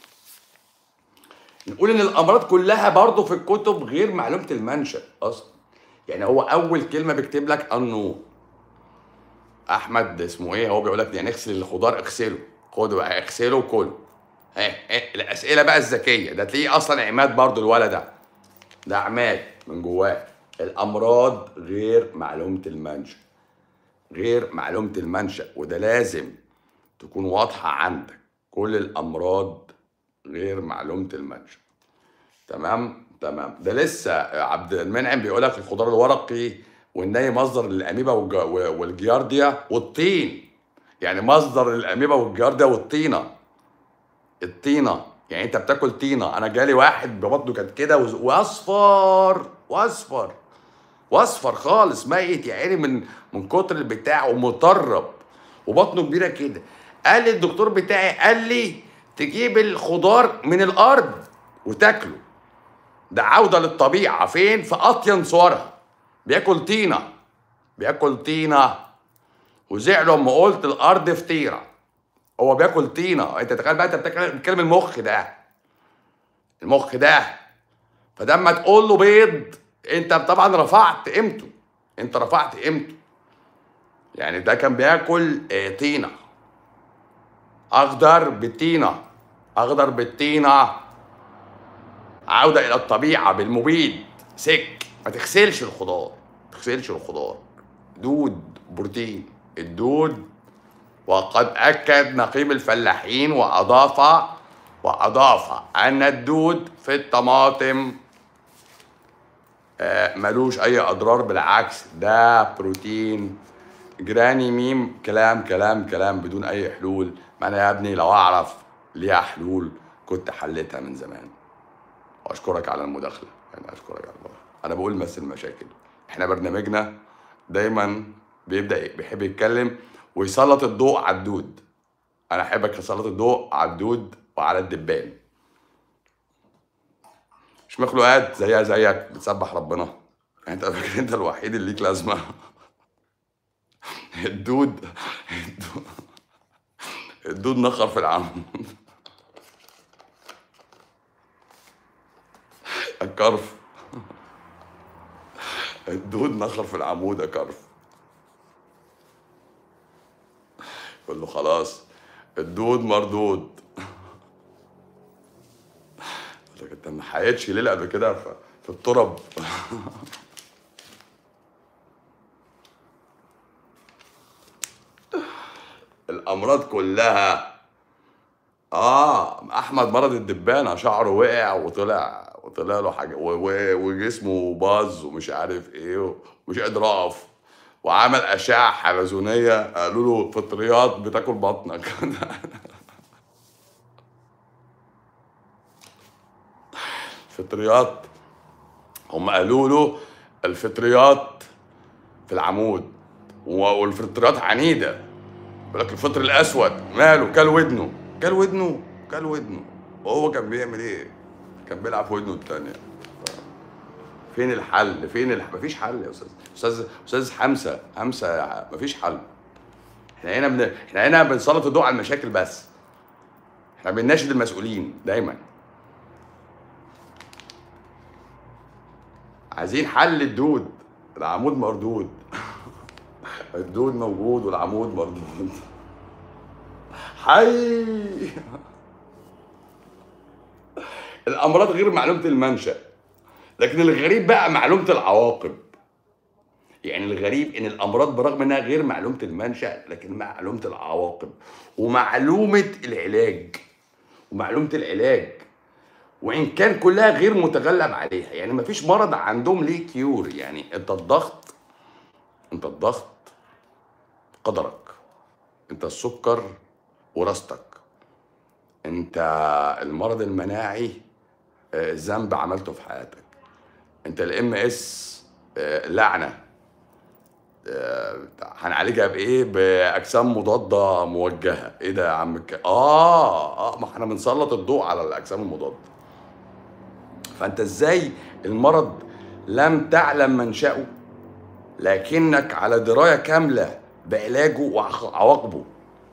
نقول ان الامراض كلها برضه في الكتب غير معلومه المنشا اصلا يعني هو اول كلمه بيكتب لك انه احمد اسمه ايه هو بيقول لك يعني اغسل الخضار اغسله خده بقى اغسله وكله ها ها، الاسئله بقى الذكيه ده تلاقيه اصلا عماد برضه الولد ده ده عماد من جواه الامراض غير معلومه المنشا غير معلومه المنشا وده لازم تكون واضحه عندك كل الامراض غير معلومه المنشا تمام تمام ده لسه عبد المنعم بيقول لك الخضار الورقي والني مصدر للاميبا والج- والجيارديا والطين يعني مصدر للاميبا والجيارديا والطينه الطينه يعني انت بتاكل طينه انا جالي واحد ببطنه كانت كده وز- واصفر واصفر واصفر خالص ميت يا عيني من من كتر البتاع ومطرب وبطنه كبيره كده قال لي الدكتور بتاعي قال لي تجيب الخضار من الارض وتاكله ده عوده للطبيعه فين في اطين صورها بياكل طينه بياكل طينه وزعلوا اما قلت الارض فطيره هو بياكل طينه انت تخيل بقى انت بتاكل- بتتكلم المخ ده المخ ده فده اما تقول له بيض انت طبعا رفعت قيمته انت رفعت قيمته يعني ده كان بياكل آه، طينه اخضر بالطينه اخضر بالطينه عوده الى الطبيعه بالمبيد سك ما تغسلش الخضار ما تغسلش الخضار دود بروتين الدود وقد اكد نقيب الفلاحين واضاف واضاف ان الدود في الطماطم آه، ملوش اي اضرار بالعكس ده بروتين جراني ميم كلام كلام كلام بدون اي حلول ما انا يا ابني لو اعرف ليها حلول كنت حلتها من زمان واشكرك على المداخله يعني اشكرك على المداخله انا بقول مثل المشاكل احنا برنامجنا دايما بيبدا بيحب يتكلم ويسلط الضوء على الدود انا احبك تسلط الضوء على الدود وعلى الدبان مش مخلوقات زيها زيك بتسبح ربنا يعني انت فاكر انت الوحيد اللي ليك لازمه الدود الدود, الدود نخر في العمود الكرف الدود نخر في العمود يا كرف يقول له خلاص الدود مردود يقول لك انت ما حياتش ليله قبل كده في في الترب الامراض كلها اه احمد مرض الدبانه شعره وقع وطلع وطلع له حاجه و- و- وجسمه باظ ومش عارف ايه ومش قادر اقف وعمل اشعه حلزونيه قالوا له فطريات بتاكل بطنك فطريات هم قالوا له الفطريات في العمود و- والفطريات عنيده يقول لك الفطر الاسود ماله كل ودنه كل ودنه كل ودنه وهو كان بيعمل ايه؟ كان بيلعب في ودنه التانية فين الحل؟ فين الح... مفيش حل يا استاذ استاذ استاذ حمزه حمزه يا- مفيش حل احنا هنا بن... احنا هنا بنسلط الضوء على المشاكل بس احنا بنناشد المسؤولين دايما عايزين حل الدود العمود مردود الدود موجود والعمود مردود حي الامراض غير معلومه المنشا لكن الغريب بقى معلومه العواقب يعني الغريب ان الامراض برغم انها غير معلومه المنشا لكن معلومه العواقب ومعلومه العلاج ومعلومه العلاج وان كان كلها غير متغلب عليها يعني مفيش مرض عندهم ليه كيور يعني انت الضغط انت الضغط قدرك انت السكر وراثتك انت المرض المناعي آه، ذنب عملته في حياتك انت الام اس لعنه آه، هنعالجها بايه باجسام مضاده موجهه ايه ده يا عم الك... اه اه ما احنا بنسلط الضوء على الاجسام المضاده فانت ازاي المرض لم تعلم منشأه لكنك على درايه كامله بعلاجه وعواقبه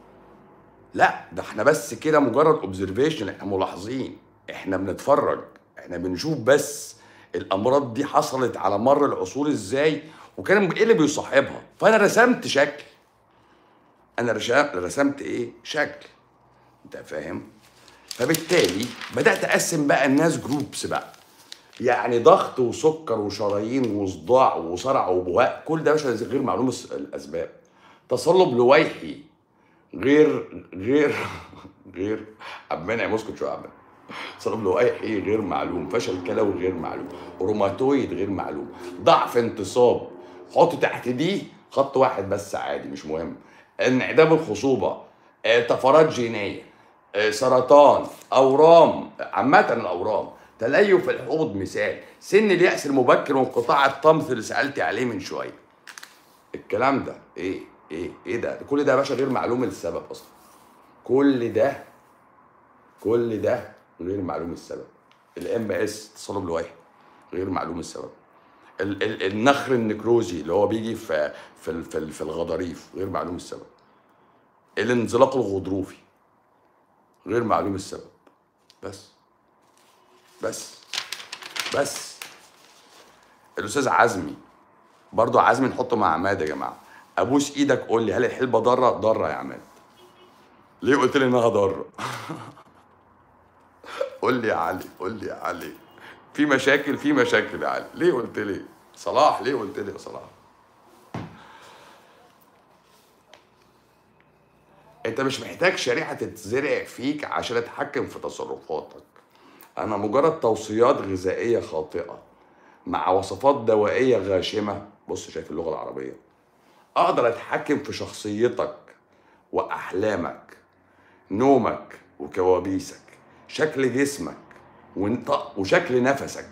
لا ده احنا بس كده مجرد اوبزرفيشن احنا ملاحظين احنا بنتفرج احنا بنشوف بس الامراض دي حصلت على مر العصور ازاي وكان ايه اللي بيصاحبها فانا رسمت شكل انا رشا- رسمت ايه شكل انت فاهم فبالتالي بدات اقسم بقى الناس جروبس بقى يعني ضغط وسكر وشرايين وصداع وصرع وبهاء كل ده يا باشا غير معلوم الس- الاسباب تصلب لويحي غير غير غير عبد المنعم اسكت شويه يا عبد المنعم. تصلب لويحي غير معلوم فشل كلوي غير معلوم روماتويد غير معلوم ضعف انتصاب حط تحت دي خط واحد بس عادي مش مهم انعدام الخصوبه آه، طفرات جينيه آه، سرطان اورام عامه الاورام تليف الحوض مثال سن اليأس المبكر وانقطاع الطمث اللي سألتي عليه من شويه الكلام ده ايه ايه ايه ده كل ده يا باشا غير معلوم السبب اصلا كل ده كل ده غير معلوم السبب الام اس تصلب لوحي غير معلوم السبب ال- ال- النخر النكروزي اللي هو بيجي في في ال- في, ال- في الغضاريف غير معلوم السبب الانزلاق الغضروفي غير معلوم السبب بس بس بس الاستاذ عزمي برضو عزمي نحطه مع عماد يا جماعه ابوس ايدك قول لي هل الحلبه ضاره ضاره يا عماد ليه قلت لي انها ضاره قول لي يا علي قول لي يا علي في مشاكل في مشاكل يا علي ليه قلت لي صلاح ليه قلت لي يا صلاح انت مش محتاج شريحه تتزرع فيك عشان اتحكم في تصرفاتك انا مجرد توصيات غذائيه خاطئه مع وصفات دوائيه غاشمه بص شايف اللغه العربيه اقدر اتحكم في شخصيتك واحلامك نومك وكوابيسك شكل جسمك وانت وشكل نفسك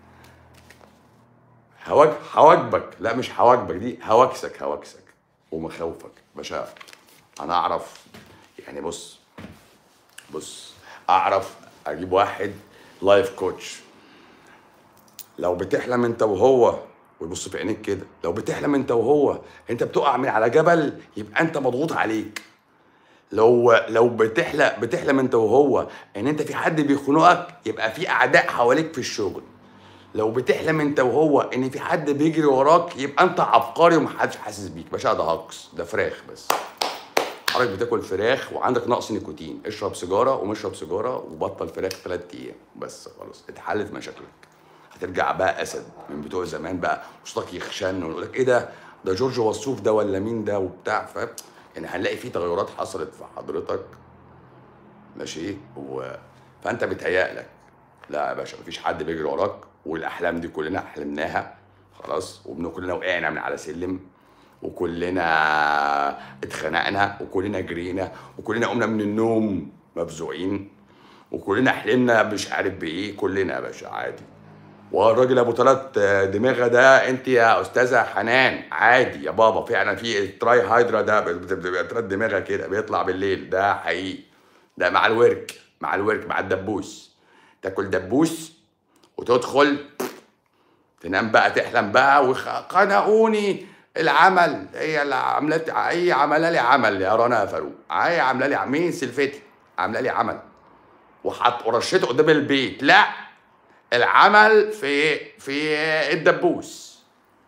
هواج حواجبك لا مش حواجبك دي هواكسك هواكسك ومخاوفك باشا انا اعرف يعني بص بص اعرف اجيب واحد لايف كوتش لو بتحلم انت وهو ويبص في عينيك كده لو بتحلم انت وهو انت بتقع من على جبل يبقى انت مضغوط عليك لو لو بتحلم بتحلم انت وهو ان انت في حد بيخنقك يبقى في اعداء حواليك في الشغل لو بتحلم انت وهو ان في حد بيجري وراك يبقى انت عبقري ومحدش حاسس بيك باشا ده هكس ده فراخ بس حضرتك بتاكل فراخ وعندك نقص نيكوتين اشرب سيجاره ومشرب سيجاره وبطل فراخ ثلاث ايام بس خلاص اتحلت مشاكلك هترجع بقى اسد من بتوع زمان بقى وصوتك يخشن ويقول لك ايه ده ده جورج وسوف ده ولا مين ده وبتاع ف يعني هنلاقي في تغيرات حصلت في حضرتك ماشي و... فانت بيتهيألك لا يا باشا مفيش حد بيجري وراك والاحلام دي كلنا حلمناها خلاص وبن كلنا وقعنا من على سلم وكلنا اتخنقنا وكلنا جرينا وكلنا قمنا من النوم مفزوعين وكلنا حلمنا مش عارف بايه كلنا يا باشا عادي والراجل ابو ثلاث دماغه ده انت يا استاذه حنان عادي يا بابا فعلا في التراي هايدرا ده بتبقى ثلاث دماغه كده بيطلع بالليل ده حقيقي ده مع الورك مع الورك مع الدبوس تاكل دبوس وتدخل تنام بقى تحلم بقى وخنقوني العمل هي اللي عملت هي عامله لي عمل يا رنا يا فاروق هي عامله لي مين سلفتي عامله لي عمل وحط ورشته قدام البيت لا العمل في في الدبوس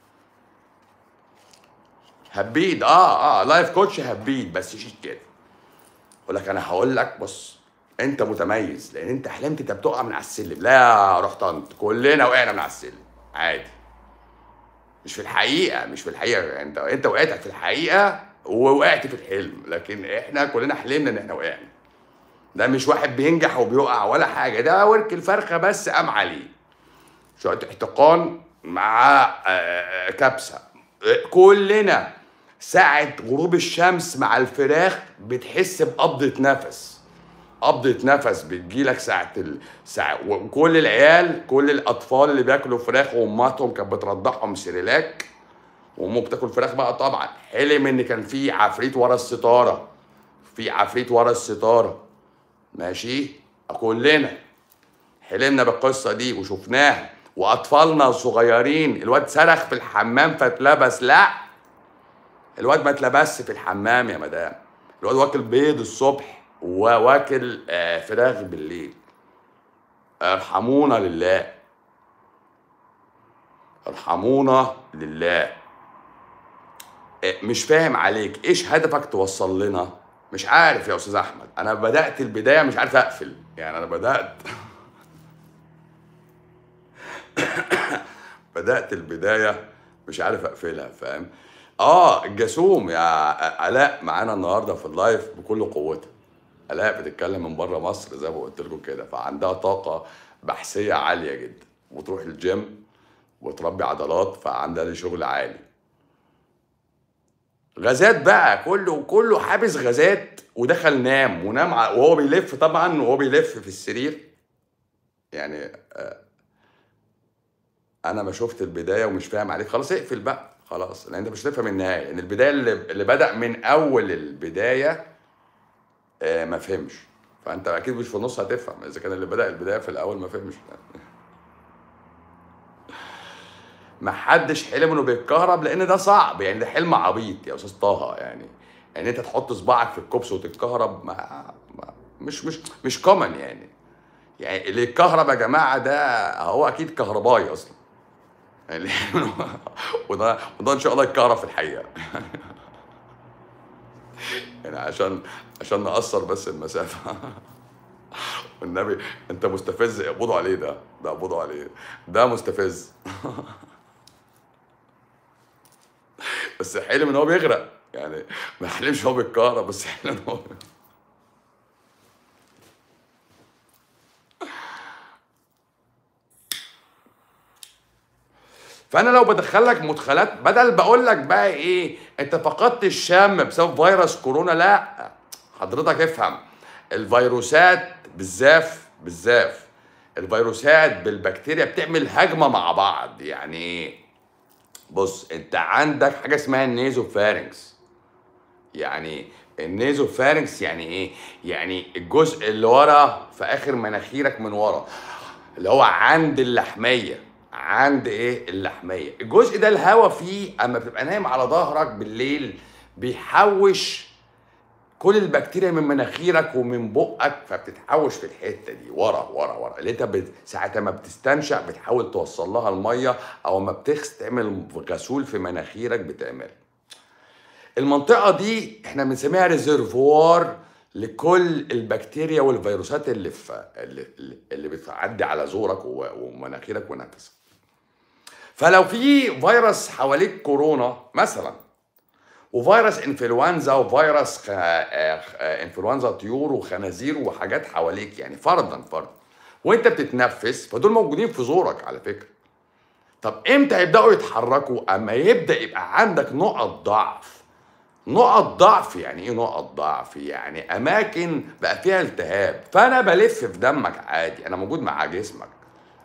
هبيد اه اه لايف كوتش هبيد بس شيء كده يقول لك انا هقول لك بص انت متميز لان انت حلمت انت بتقع من على السلم لا يا روح طنط كلنا وقعنا من على السلم عادي مش في الحقيقه مش في الحقيقه انت انت وقعت في الحقيقه ووقعت في الحلم لكن احنا كلنا حلمنا ان احنا وقعنا ده مش واحد بينجح وبيقع ولا حاجه ده ورك الفرخه بس قام عليه شويه احتقان مع آه، كبسه كلنا ساعة غروب الشمس مع الفراخ بتحس بقبضة نفس قبضة نفس بتجيلك ساعة ال... ساعة وكل العيال كل الأطفال اللي بياكلوا فراخ وأمهاتهم كانت بترضعهم سيريلاك وأمه بتاكل فراخ بقى طبعا حلم إن كان في عفريت ورا الستارة في عفريت ورا الستارة ماشي كلنا حلمنا بالقصة دي وشفناها وأطفالنا الصغيرين الواد صرخ في الحمام فاتلبس لا الواد ما اتلبسش في الحمام يا مدام الواد واكل بيض الصبح وواكل آه، فراخ بالليل ارحمونا لله ارحمونا لله آه، مش فاهم عليك ايش هدفك توصل لنا مش عارف يا استاذ احمد انا بدات البدايه مش عارف اقفل يعني انا بدات بدات البدايه مش عارف اقفلها فاهم اه الجاسوم يا الاء معانا النهارده في اللايف بكل قوتها الاء بتتكلم من بره مصر زي ما قلت لكم كده فعندها طاقه بحثيه عاليه جدا وتروح الجيم وتربي عضلات فعندها دي شغل عالي غازات بقى كله كله حابس غازات ودخل نام ونام ع- وهو بيلف طبعا وهو بيلف في السرير يعني آه، انا ما شفت البدايه ومش فاهم عليك خلاص اقفل بقى خلاص لان انت مش هتفهم النهايه لان البدايه اللي, اللي بدا من اول البدايه آه، ما فهمش فانت اكيد مش في النص هتفهم اذا كان اللي بدا البدايه في الاول ما فهمش ما حدش حلم انه بيتكهرب لان ده صعب يعني ده حلم عبيط يا استاذ طه يعني ان انت تحط صباعك في الكوبس وتتكهرب ما, ما مش مش مش كومن يعني يعني اللي يتكهرب يا جماعه ده هو اكيد كهربائي اصلا يعني وده وده ان شاء الله يتكهرب في الحقيقه يعني عشان عشان نقصر بس المسافه والنبي انت مستفز اقبضوا عليه ده ده اقبضوا عليه ده مستفز بس حلم ان هو بيغرق يعني ما حلمش هو بيتكهرب بس حلم ان هو فانا لو بدخلك مدخلات بدل بقول لك بقى ايه انت فقدت الشم بسبب فيروس كورونا لا حضرتك افهم الفيروسات بالزاف بالزاف الفيروسات بالبكتيريا بتعمل هجمه مع بعض يعني ايه بص انت عندك حاجه اسمها النيزو فارنكس يعني النيزو فارنكس يعني ايه يعني الجزء اللي ورا في اخر مناخيرك من ورا اللي هو عند اللحميه عند ايه اللحميه الجزء ده الهواء فيه اما بتبقى نايم على ظهرك بالليل بيحوش كل البكتيريا من مناخيرك ومن بقك فبتتحوش في الحته دي ورا ورا ورا اللي انت بت... ساعه ما بتستنشق بتحاول توصل لها الميه او ما بتغس تعمل غسول في مناخيرك بتعمل المنطقه دي احنا بنسميها ريزرفوار لكل البكتيريا والفيروسات اللي في اللي, اللي بتعدي على زورك و- ومناخيرك ونفسك فلو في فيروس حواليك كورونا مثلا وفيروس انفلونزا وفيروس خ... آه، خ- آه، انفلونزا طيور وخنازير وحاجات حواليك يعني فرضا فرضا وانت بتتنفس فدول موجودين في زورك على فكره طب امتى هيبداوا يتحركوا اما يبدا يبقى عندك نقط ضعف نقط ضعف يعني ايه نقط ضعف يعني اماكن بقى فيها التهاب فانا بلف في دمك عادي انا موجود مع جسمك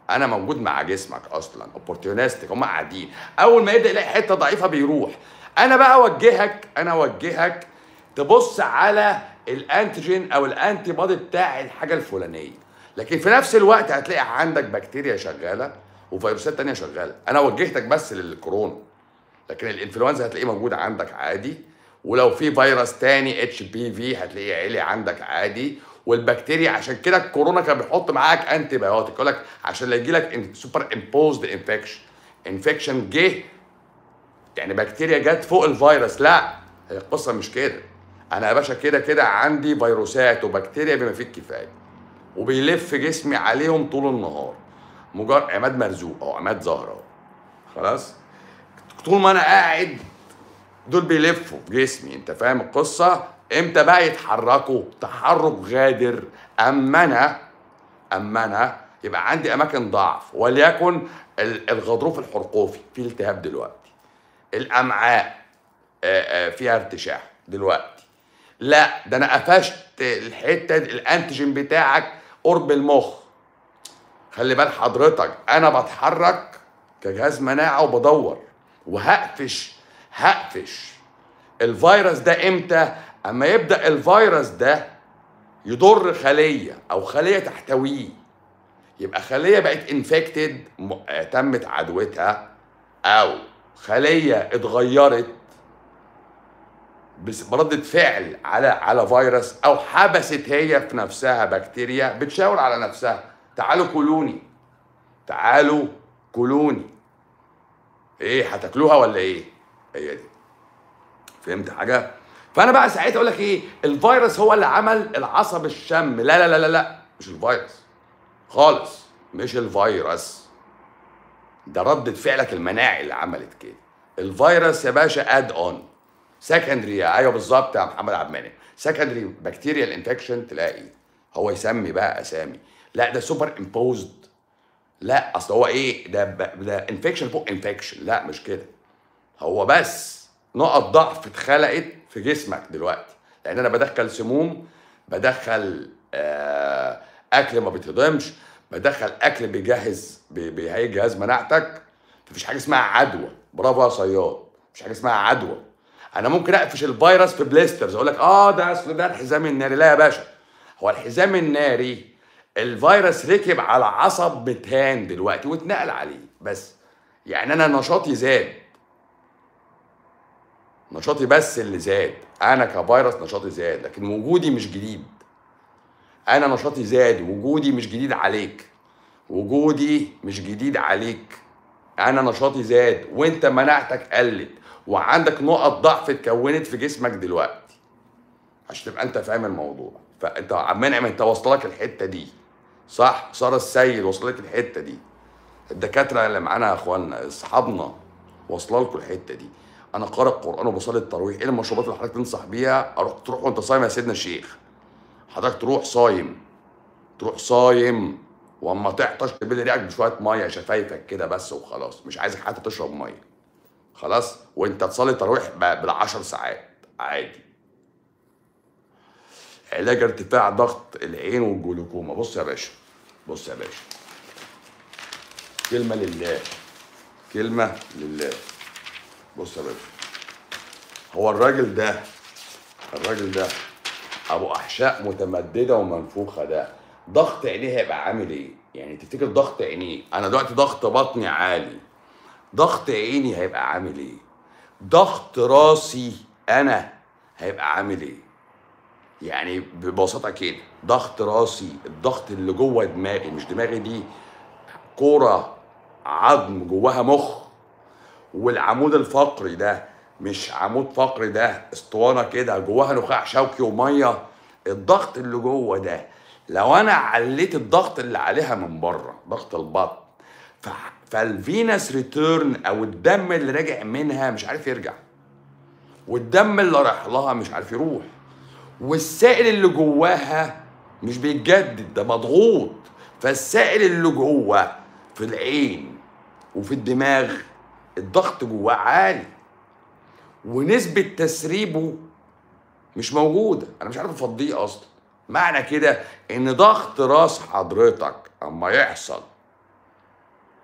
انا موجود مع جسمك اصلا اوبورتيونستك هم قاعدين اول ما يبدا يلاقي حته ضعيفه بيروح انا بقى اوجهك انا اوجهك تبص على الانتيجين او الانتي بودي بتاع الحاجه الفلانيه لكن في نفس الوقت هتلاقي عندك بكتيريا شغاله وفيروسات تانية شغاله انا وجهتك بس للكورونا لكن الانفلونزا هتلاقيه موجود عندك عادي ولو في فيروس تاني اتش بي في هتلاقيه عالي عندك عادي والبكتيريا عشان كده الكورونا كان بيحط معاك انتي بايوتيك يقول لك عشان لا يجي لك سوبر امبوزد انفكشن انفكشن جه يعني بكتيريا جت فوق الفيروس لا هي القصه مش كده انا يا باشا كده كده عندي فيروسات وبكتيريا بما فيه الكفايه وبيلف جسمي عليهم طول النهار مجرد عماد مرزوق او عماد زهره اهو خلاص طول ما انا قاعد دول بيلفوا في جسمي انت فاهم القصه امتى بقى يتحركوا تحرك غادر اما انا اما انا يبقى عندي اماكن ضعف وليكن ال- الغضروف الحرقوفي في التهاب دلوقتي الامعاء آه، آه، فيها ارتشاح دلوقتي لا ده انا قفشت الحته دي- الانتيجين بتاعك قرب المخ خلي بال حضرتك انا بتحرك كجهاز مناعه وبدور وهقفش هقفش الفيروس ده امتى اما يبدا الفيروس ده يضر خليه او خليه تحتويه يبقى خليه بقت انفكتد تمت عدوتها او خليه اتغيرت بس- بردة فعل على على فيروس او حبست هي في نفسها بكتيريا بتشاور على نفسها تعالوا كلوني تعالوا كلوني ايه هتاكلوها ولا ايه هي دي فهمت حاجه فانا بقى ساعتها اقول لك ايه الفيروس هو اللي عمل العصب الشم لا لا لا لا لا مش الفيروس خالص مش الفيروس ده ردة فعلك المناعي اللي عملت كده الفيروس يا باشا اد اون سكندري ايوه بالظبط يا محمد عبد المنعم سكندري بكتيريال انفكشن تلاقي هو يسمي بقى اسامي لا ده سوبر امبوزد لا اصل هو ايه ده ب- ده انفكشن فوق انفكشن لا مش كده هو بس نقط ضعف اتخلقت في جسمك دلوقتي لان انا بدخل سموم بدخل آه اكل ما بيتهضمش بدخل اكل بيجهز بي- بيهيئ جهاز مناعتك مفيش حاجه اسمها عدوى برافو يا صياد مفيش حاجه اسمها عدوى انا ممكن اقفش الفيروس في بليسترز اقول لك اه ده اصل ده الحزام الناري لا يا باشا هو الحزام الناري الفيروس ركب على عصب متهان دلوقتي واتنقل عليه بس يعني انا نشاطي زاد نشاطي بس اللي زاد انا كفيروس نشاطي زاد لكن وجودي مش جديد انا نشاطي زاد وجودي مش جديد عليك وجودي مش جديد عليك انا نشاطي زاد وانت مناعتك قلت وعندك نقط ضعف اتكونت في جسمك دلوقتي عشان تبقى انت فاهم الموضوع فانت عم منعم انت واصله لك الحته دي صح ساره السيد وصل لك الحته دي الدكاتره اللي معانا يا اخوانا اصحابنا واصله لكم الحته دي انا قارئ قران وبصلي التراويح ايه المشروبات اللي حضرتك تنصح بيها اروح تروح وانت صايم يا سيدنا الشيخ حضرتك تروح صايم تروح صايم واما تعطش تبل ريقك بشويه ميه شفايفك كده بس وخلاص مش عايزك حتى تشرب ميه خلاص وانت تصلي تراويح ب- بالعشر ساعات عادي علاج ارتفاع ضغط العين والجلوكوما بص يا باشا بص يا باشا كلمة لله كلمة لله بص يا باشا هو الراجل ده الراجل ده ابو احشاء متمدده ومنفوخه ده ضغط عينيه هيبقى عامل ايه؟ يعني تفتكر ضغط عينيه انا دلوقتي ضغط بطني عالي ضغط عيني هيبقى عامل ايه؟ ضغط راسي انا هيبقى عامل ايه؟ يعني ببساطه كده ضغط راسي الضغط اللي جوه دماغي مش دماغي دي كوره عظم جواها مخ والعمود الفقري ده مش عمود فقري ده اسطوانه كده جواها نخاع شوكي وميه الضغط اللي جوه ده لو انا عليت الضغط اللي عليها من بره ضغط البطن ف- فالفينس ريتيرن او الدم اللي راجع منها مش عارف يرجع والدم اللي رايح لها مش عارف يروح والسائل اللي جواها مش بيتجدد ده مضغوط فالسائل اللي جوه في العين وفي الدماغ الضغط جواه عالي ونسبة تسريبه مش موجودة أنا مش عارف أفضيه أصلا معنى كده إن ضغط راس حضرتك أما يحصل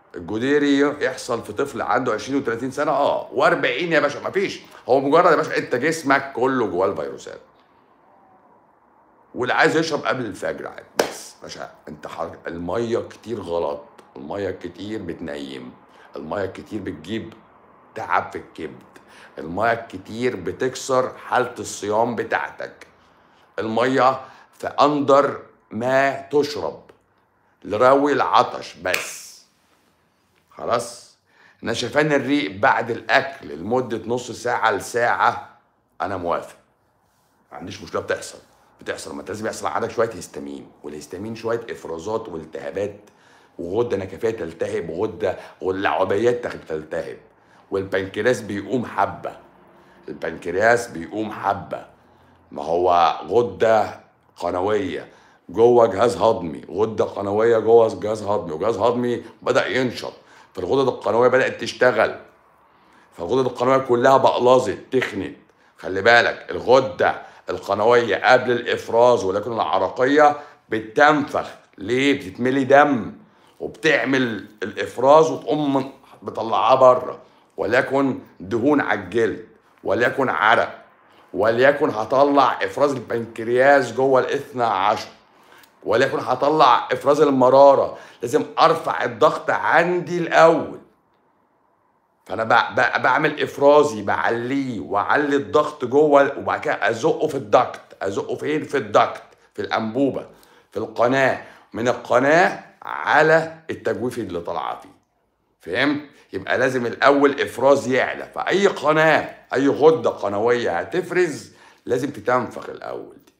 الجديري يحصل في طفل عنده 20 و30 سنه اه و40 يا باشا مفيش هو مجرد يا باشا انت جسمك كله جواه الفيروسات واللي عايز يشرب قبل الفجر عادي بس باشا انت حرك الميه كتير غلط الميه كتير بتنيم الميه كتير بتجيب تعب في الكبد الميه كتير بتكسر حاله الصيام بتاعتك الميه في اندر ما تشرب لروي العطش بس خلاص نشفان الريق بعد الاكل لمده نص ساعه لساعه انا موافق ما عنديش مشكله بتحصل بتحصل ما انت لازم يحصل عندك شويه هيستامين والهيستامين شويه افرازات والتهابات وغده نكفيه تلتهب وغده واللعبيات تلتهب والبنكرياس بيقوم حبه البنكرياس بيقوم حبه ما هو غده قنويه جوه جهاز هضمي غده قنويه جوه جهاز هضمي وجهاز هضمي بدا ينشط فالغدد القنويه بدات تشتغل فالغدد القنويه كلها بقلظت تخنت خلي بالك الغده القنويه قبل الافراز ولكن العرقيه بتنفخ ليه بتتملي دم وبتعمل الافراز وتقوم مطلعاه بره وليكن دهون على الجلد وليكن عرق وليكن هطلع افراز البنكرياس جوه الاثنى عشر وليكن هطلع افراز المراره لازم ارفع الضغط عندي الاول فانا بعمل افرازي بعليه واعلي الضغط جوه وبعد كده ازقه في الدكت ازقه فين في الدكت في الانبوبه في القناه من القناه على التجويف اللي طالعه فيه فهمت يبقى لازم الاول افراز يعلى فاي قناه اي غده قنويه هتفرز لازم تتنفخ الاول دي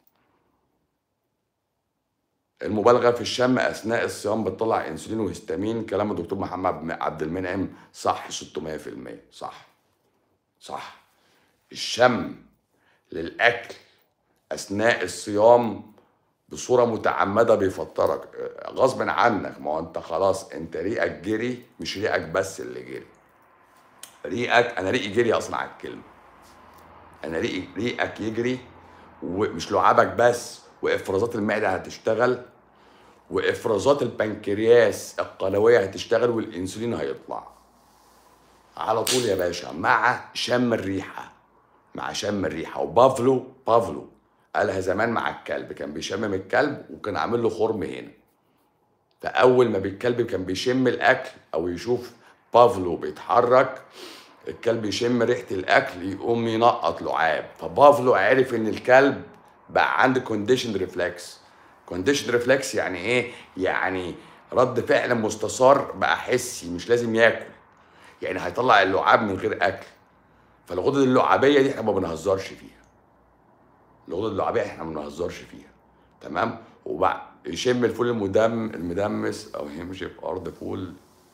المبالغه في الشم اثناء الصيام بتطلع انسولين وهستامين كلام الدكتور محمد عبد المنعم صح 600% صح صح الشم للاكل اثناء الصيام بصوره متعمده بيفطرك غصب عنك ما هو انت خلاص انت ريقك جري مش ريقك بس اللي جري ريقك انا ريقي جري اصلا على الكلمه انا ريقي ريقك يجري ومش لعابك بس وافرازات المعده هتشتغل وافرازات البنكرياس القلويه هتشتغل والانسولين هيطلع على طول يا باشا مع شم الريحه مع شم الريحه وبافلو بافلو قالها زمان مع الكلب كان بيشمم الكلب وكان عامل له خرم هنا فاول ما الكلب كان بيشم الاكل او يشوف بافلو بيتحرك الكلب يشم ريحه الاكل يقوم ينقط لعاب فبافلو عرف ان الكلب بقى عنده كونديشن ريفلكس كونديشن ريفلكس يعني ايه يعني رد فعل مستثار بقى حسي مش لازم ياكل يعني هيطلع اللعاب من غير اكل فالغدد اللعابيه دي احنا ما بنهزرش فيها الغدد اللعابيه احنا ما بنهزرش فيها تمام وبعد يشم الفول المدم المدمس او يمشي في ارض فول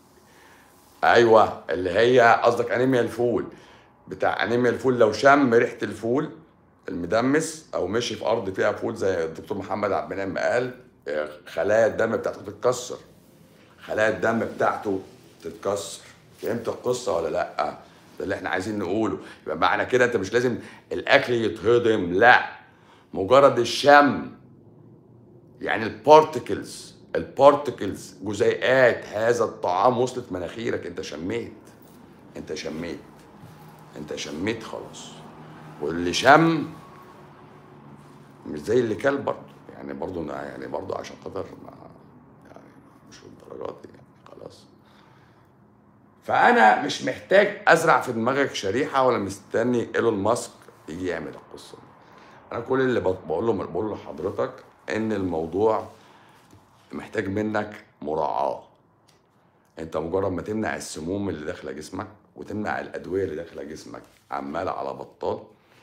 ايوه اللي هي قصدك انيميا الفول بتاع انيميا الفول لو شم ريحه الفول المدمس او مشي في ارض فيها فول زي الدكتور محمد عبد المنعم ما قال خلايا الدم بتاعته تتكسر خلايا الدم بتاعته تتكسر فهمت القصه ولا لا ده اللي احنا عايزين نقوله يبقى معنى كده انت مش لازم الاكل يتهضم لا مجرد الشم يعني البارتكلز البارتكلز جزيئات هذا الطعام وصلت مناخيرك انت شميت انت شميت انت شميت خلاص واللي شم مش زي اللي كل برضه يعني برضه يعني برضه عشان خاطر ما يعني مش الدرجات دي يعني خلاص فانا مش محتاج ازرع في دماغك شريحه ولا مستني ايلون ماسك يجي يعمل القصه دي انا كل اللي بقول له بقول لحضرتك ان الموضوع محتاج منك مراعاه انت مجرد ما تمنع السموم اللي داخله جسمك وتمنع الادويه اللي داخله جسمك عمال على بطال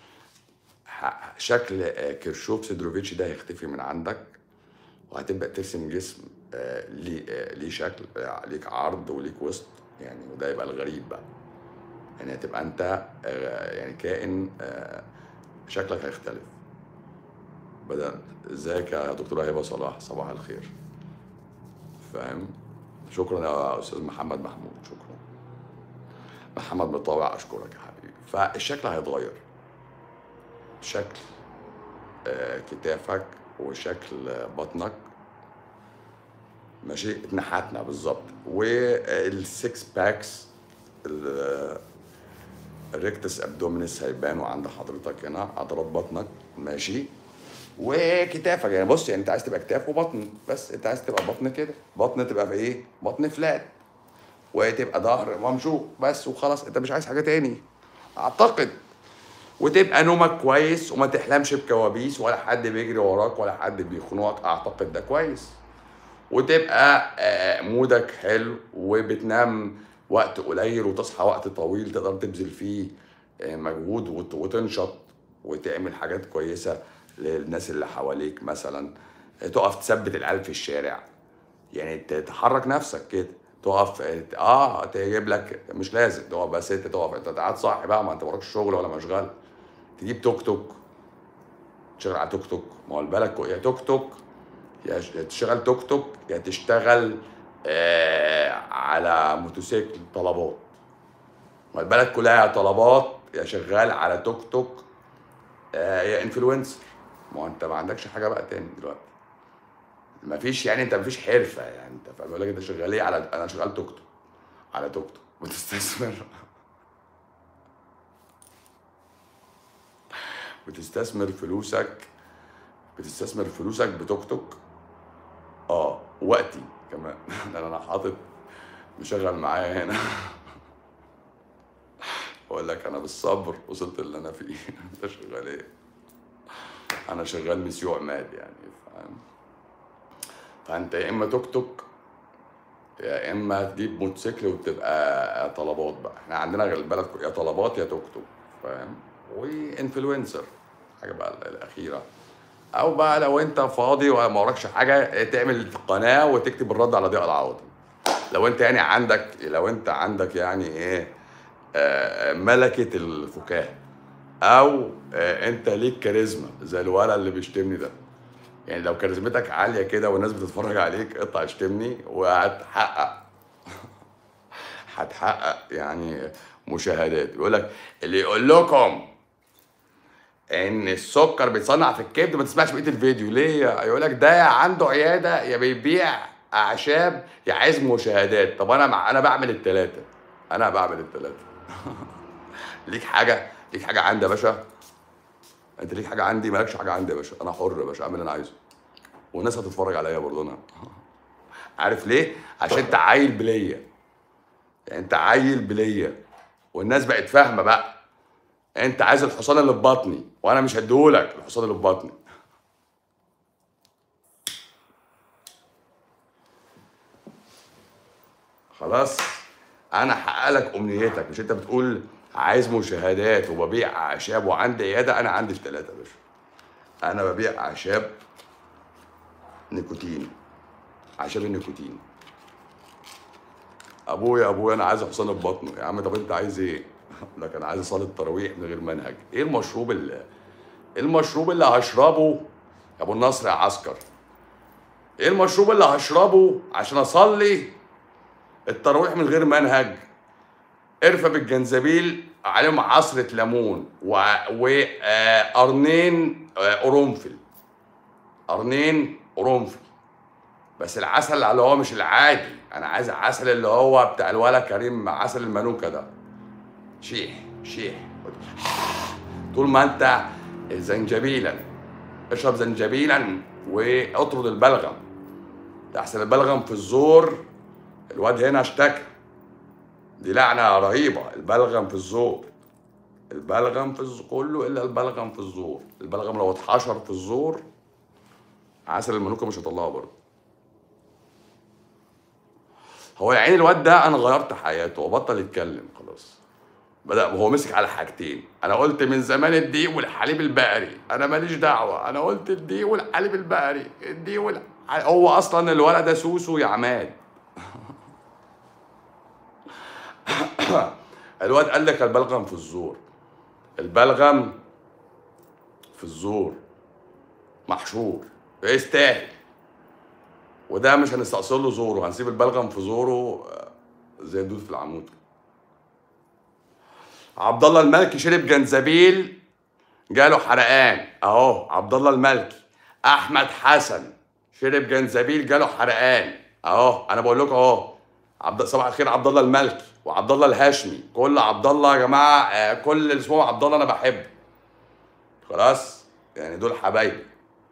شكل كيرشوف سيدروفيتش ده هيختفي من عندك وهتبدا ترسم جسم ليه ليه شكل ليك عرض وليك وسط يعني وده يبقى الغريب بقى يعني هتبقى انت يعني كائن شكلك هيختلف بدل ازيك يا دكتوره هبه صلاح صباح الخير فاهم شكرا يا استاذ محمد محمود شكرا محمد مطاوع اشكرك يا حبيبي فالشكل هيتغير شكل كتافك وشكل بطنك ماشي اتنحتنا بالظبط والسكس باكس ال- الريكتس ابدومينس هيبانوا عند حضرتك هنا عضلات بطنك ماشي وكتافك يعني بص يعني انت عايز تبقى كتاف وبطن بس انت عايز تبقى بطن كده بطن تبقى في ايه بطن فلات وتبقى ظهر ممشوق بس وخلاص انت مش عايز حاجه تاني اعتقد وتبقى نومك كويس وما تحلمش بكوابيس ولا حد بيجري وراك ولا حد بيخنقك اعتقد ده كويس وتبقى آه، مودك حلو وبتنام وقت قليل وتصحى وقت طويل تقدر تبذل فيه آه، مجهود وت- وتنشط وتعمل حاجات كويسة للناس اللي حواليك مثلا آه، تقف تثبت العيال في الشارع يعني تتحرك نفسك كده تقف اه تجيب لك مش لازم تقف بس انت تقف انت قاعد صاحي بقى ما انت وراكش شغل ولا مشغل تجيب توك توك تشتغل على توك توك ما هو بالك يا توك توك يا ش- يا تشتغل توك توك يا تشتغل آه على موتوسيكل طلبات ما البلد كلها يا طلبات يا شغال على توك توك آه يا انفلونسر ما هو انت ما عندكش حاجه بقى تاني دلوقتي ما فيش يعني انت ما فيش حرفه يعني انت فاهم يقول لك انت شغال ايه على انا شغال توك توك على توك توك بتستثمر بتستثمر فلوسك بتستثمر فلوسك بتوك توك اه وقتي كمان لان انا حاطط مشغل معايا هنا بقول لك انا بالصبر وصلت اللي انا فيه انت شغال ايه انا شغال مسيو عماد يعني فاهم فانت يا اما توك توك يا اما تجيب موتوسيكل وتبقى طلبات بقى احنا عندنا البلد كل- يا طلبات يا توك توك فاهم وانفلونسر حاجه بقى الاخيره او بقى لو انت فاضي وما وراكش حاجه تعمل قناه وتكتب الرد على ضياء العوضي لو انت يعني عندك لو انت عندك يعني ايه آه، ملكه الفكاهه او آه، انت ليك كاريزما زي الولد اللي بيشتمني ده يعني لو كاريزمتك عاليه كده والناس بتتفرج عليك اقطع اشتمني وهتحقق هتحقق يعني مشاهدات يقول لك اللي يقول لكم ان السكر بيتصنع في الكبد ما تسمعش بقيه الفيديو ليه يقول لك ده يا عنده عياده يا بيبيع اعشاب يا عايز مشاهدات طب انا مع انا بعمل الثلاثه انا بعمل الثلاثه ليك حاجه ليك حاجه عندي يا باشا انت ليك حاجه عندي مالكش حاجه عندي يا باشا انا حر يا باشا اعمل اللي انا عايزه والناس هتتفرج عليا برضه انا عارف ليه عشان انت عيل بليه يعني انت عيل بليه والناس بقت فاهمه بقى انت عايز الحصان اللي في بطني وانا مش هديهولك الحصان اللي في بطني خلاص انا هحقق لك امنيتك مش انت بتقول عايز مشاهدات وببيع اعشاب وعندي عياده انا عندي الثلاثه يا باشا انا ببيع اعشاب نيكوتين اعشاب النيكوتين ابويا ابويا انا عايز حصان في بطنه يا عم طب انت عايز ايه؟ لك انا عايز اصلي التراويح من غير منهج ايه المشروب اللي ايه المشروب اللي هشربه يا ابو النصر يا عسكر ايه المشروب اللي هشربه عشان اصلي التراويح من غير منهج قرفه بالجنزبيل عليهم عصره ليمون وقرنين قرنفل قرنين قرنفل بس العسل اللي هو مش العادي انا عايز عسل اللي هو بتاع الولا كريم عسل المانوكا ده شيح شيح طول ما انت زنجبيلا اشرب زنجبيلا واطرد البلغم ده احسن البلغم في الزور الواد هنا اشتكى دي لعنه رهيبه البلغم في الزور البلغم في الزور كله الا البلغم في الزور البلغم لو اتحشر في الزور عسل المانوكا مش هيطلعه برضه هو يا عيني الواد ده انا غيرت حياته وبطل يتكلم خلاص بدأ هو مسك على حاجتين انا قلت من زمان الدقيق والحليب البقري انا ماليش دعوه انا قلت الدقيق والحليب البقري الدقيق والح... هو اصلا الولد ده سوسو يا عماد الواد قال لك البلغم في الزور البلغم في الزور محشور يستاهل وده مش هنستأصل له زوره هنسيب البلغم في زوره آه، زي الدود في العمود كده. عبد الله الملكي شرب جنزبيل جاله حرقان اهو عبد الله الملكي احمد حسن شرب جنزبيل جاله حرقان اهو انا بقول لكم اهو عبد صباح الخير عبد الله الملكي وعبد الله الهاشمي كل عبد الله يا جماعه آه، كل اللي اسمهم عبد الله انا بحبه خلاص يعني دول حبايبي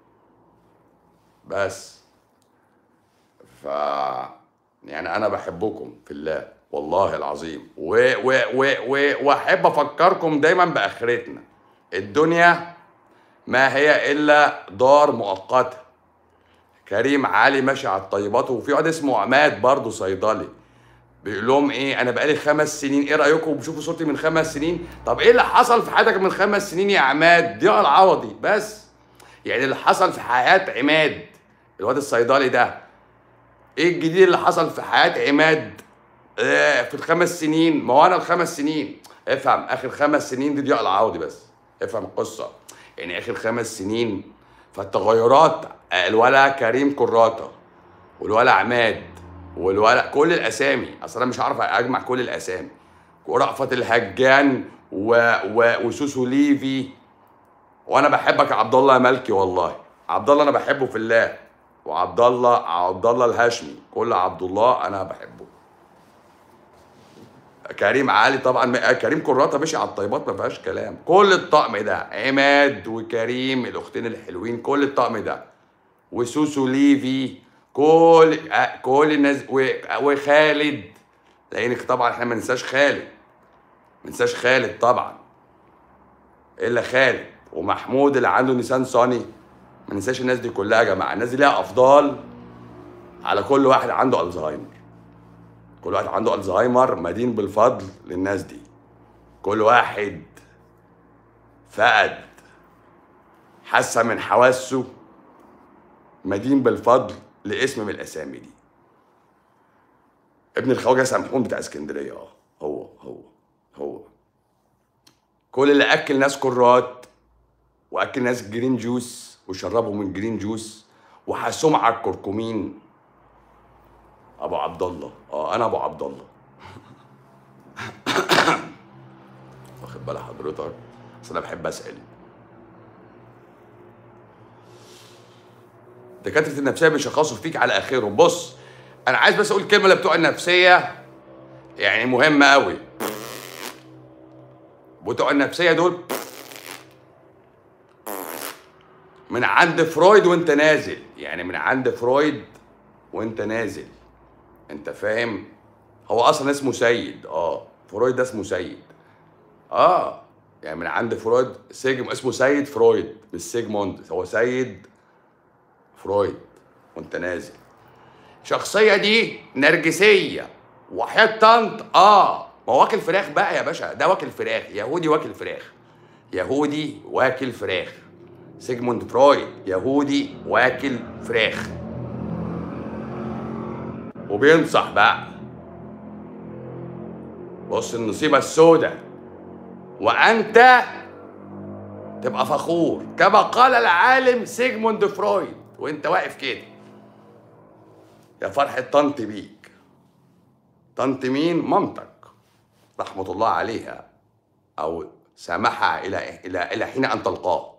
بس ف يعني انا بحبكم في الله والله العظيم و و و و واحب افكركم دايما باخرتنا الدنيا ما هي الا دار مؤقته كريم علي ماشي على الطيبات وفي واحد اسمه عماد برضه صيدلي بيقول لهم ايه انا بقالي خمس سنين ايه رايكم بشوفوا صورتي من خمس سنين طب ايه اللي حصل في حياتك من خمس سنين يا عماد ضياء العوضي بس يعني اللي حصل في حياه عماد الواد الصيدلي ده ايه الجديد اللي حصل في حياه عماد آه في الخمس سنين ما هو انا الخمس سنين افهم اخر خمس سنين دي ضياء العوضي بس افهم القصه يعني اخر خمس سنين فالتغيرات آه، الولا كريم كراته والولا عماد والولا كل الاسامي اصل انا مش عارف اجمع كل الاسامي ورأفت الهجان و... و... وسوسو ليفي وانا بحبك يا عبد الله يا ملكي والله عبد الله انا بحبه في الله وعبد الله عبد الله الهاشمي كل عبد الله انا بحبه كريم علي طبعا آه، كريم كراته ماشي على الطيبات ما فيهاش كلام كل الطقم ده عماد وكريم الاختين الحلوين كل الطقم ده وسوسو ليفي كل آه، كل الناس و- وخالد لانك طبعا احنا ما ننساش خالد ما ننساش خالد طبعا الا خالد ومحمود اللي عنده نيسان صاني ما ننساش الناس دي كلها يا جماعه الناس دي ليها افضال على كل واحد عنده الزهايمر كل واحد عنده الزهايمر مدين بالفضل للناس دي كل واحد فقد حاسه من حواسه مدين بالفضل لاسم من الاسامي دي ابن الخواجه سمحون بتاع اسكندريه اه هو هو هو كل اللي اكل ناس كرات واكل ناس جرين جوس وشربهم من جرين جوس وحاسهم على الكركمين ابو عبد الله اه انا ابو عبد الله واخد بال حضرتك اصل انا بحب اسال دكاتره النفسيه بيشخصوا فيك على اخرهم بص انا عايز بس اقول كلمه لبتوع النفسيه يعني مهمه قوي بتوع النفسيه دول من عند فرويد وانت نازل يعني من عند فرويد وانت نازل انت فاهم هو اصلا اسمه سيد اه فرويد ده اسمه سيد اه يعني من عند فرويد سيجم اسمه سيد فرويد مش سيجموند هو سيد فرويد وانت نازل الشخصية دي نرجسية وحياة طنط اه ما هو واكل فراخ بقى يا باشا ده واكل فراخ يهودي واكل فراخ يهودي واكل فراخ سيجموند فرويد يهودي واكل فراخ وبينصح بقى بص النصيبة السوداء وأنت تبقى فخور كما قال العالم سيجموند فرويد وانت واقف كده يا فرحة طنط بيك طنط مين مامتك رحمة الله عليها أو سامحها إلى إلى إلى حين أن تلقاه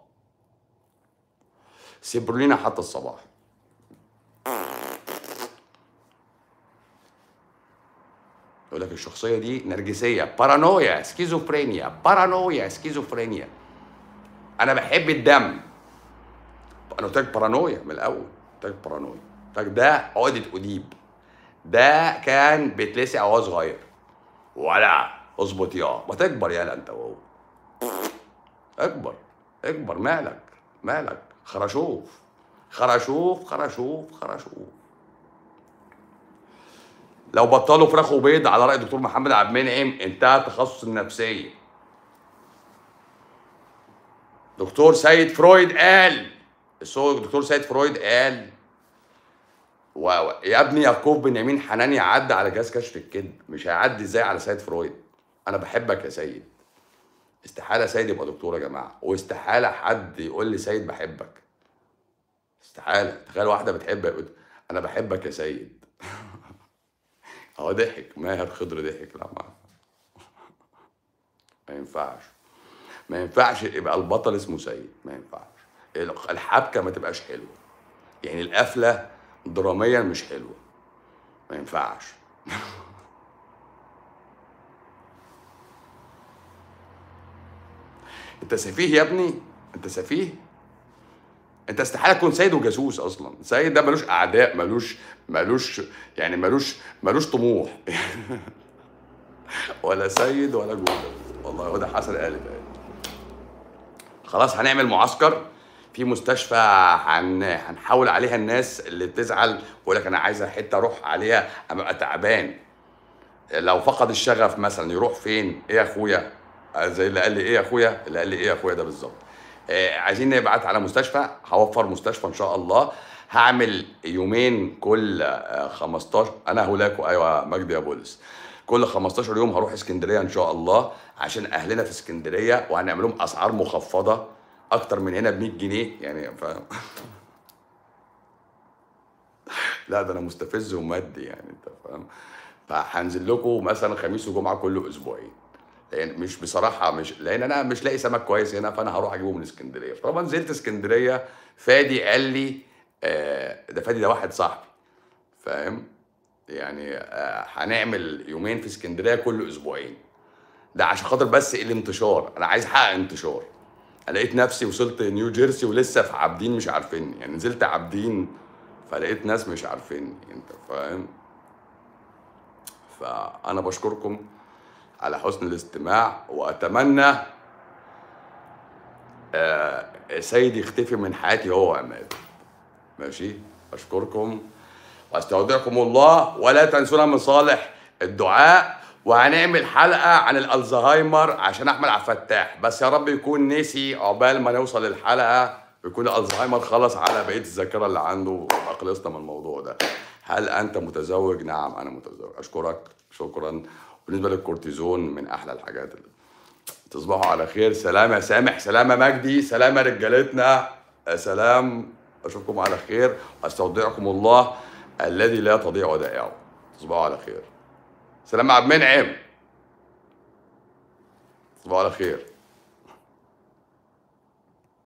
سيبرولينا حتى الصباح يقول لك الشخصيه دي نرجسيه بارانويا سكيزوفرينيا بارانويا سكيزوفرينيا انا بحب الدم انا قلت لك بارانويا من الاول قلت لك بارانويا قلت لك ده عقده اديب ده كان بيتلسع وهو صغير ولا اظبط يا ما تكبر يالا انت وهو اكبر اكبر مالك مالك خرشوف خرشوف خرشوف خرشوف لو بطلوا فراخ وبيض على راي الدكتور محمد عبد المنعم انتهى تخصص النفسيه دكتور سيد فرويد قال السو- دكتور سيد فرويد قال و... و- يا ابني يعقوب بنيامين حناني عدى على جهاز كشف الكذب مش هيعدي ازاي على سيد فرويد انا بحبك يا سيد استحاله سيد يبقى دكتور يا جماعه واستحاله حد يقول لي سيد بحبك استحاله تخيل واحده بتحب يقول انا بحبك يا سيد هو ضحك ماهر خضر ضحك لما ما ينفعش ما ينفعش يبقى البطل اسمه سيد ما ينفعش الحبكه ما تبقاش حلوه يعني القفله دراميا مش حلوه ما ينفعش انت سفيه يا ابني انت سفيه انت استحاله تكون سيد وجاسوس اصلا سيد ده ملوش اعداء ملوش ملوش يعني ملوش ملوش طموح ولا سيد ولا جوده والله هو ده حسن قالب يعني. خلاص هنعمل معسكر في مستشفى هن... هنحاول عليها الناس اللي بتزعل ويقول لك انا عايزه حته اروح عليها ابقى تعبان لو فقد الشغف مثلا يروح فين ايه يا اخويا زي اللي قال لي ايه يا اخويا اللي قال لي ايه يا اخويا ده بالظبط آه عايزين نبعت على مستشفى هوفر مستشفى ان شاء الله هعمل يومين كل آه 15 انا هولاكو ايوه مجدي يا بولس كل 15 يوم هروح اسكندريه ان شاء الله عشان اهلنا في اسكندريه وهنعمل لهم اسعار مخفضه اكتر من هنا ب 100 جنيه يعني فاهم لا ده انا مستفز ومادي يعني انت فاهم فهنزل لكم مثلا خميس وجمعه كل اسبوعين لان مش بصراحه مش لان انا مش لاقي سمك كويس هنا فانا هروح اجيبه من اسكندريه فطبعا نزلت اسكندريه فادي قال لي آه ده فادي ده واحد صاحبي فاهم يعني آه هنعمل يومين في اسكندريه كل اسبوعين ده عشان خاطر بس الانتشار انا عايز احقق انتشار أنا لقيت نفسي وصلت نيو جيرسي ولسه في عابدين مش عارفيني يعني نزلت عابدين فلقيت ناس مش عارفيني انت فاهم فانا بشكركم على حسن الاستماع واتمنى آه سيد يختفي من حياتي هو وعماد ماشي اشكركم واستودعكم الله ولا تنسونا من صالح الدعاء وهنعمل حلقه عن الالزهايمر عشان احمد عبد الفتاح بس يا رب يكون نسي عقبال ما نوصل للحلقه ويكون الالزهايمر خلص على بقيه الذاكره اللي عنده ويبقى خلصنا من الموضوع ده هل انت متزوج نعم انا متزوج اشكرك شكرا بالنسبه للكورتيزون من احلى الحاجات اللي تصبحوا على خير سلام يا سامح سلام يا مجدي سلام يا رجالتنا سلام اشوفكم على خير واستودعكم الله الذي لا تضيع ودائعه تصبحوا على خير سلام يا عبد المنعم تصبحوا على خير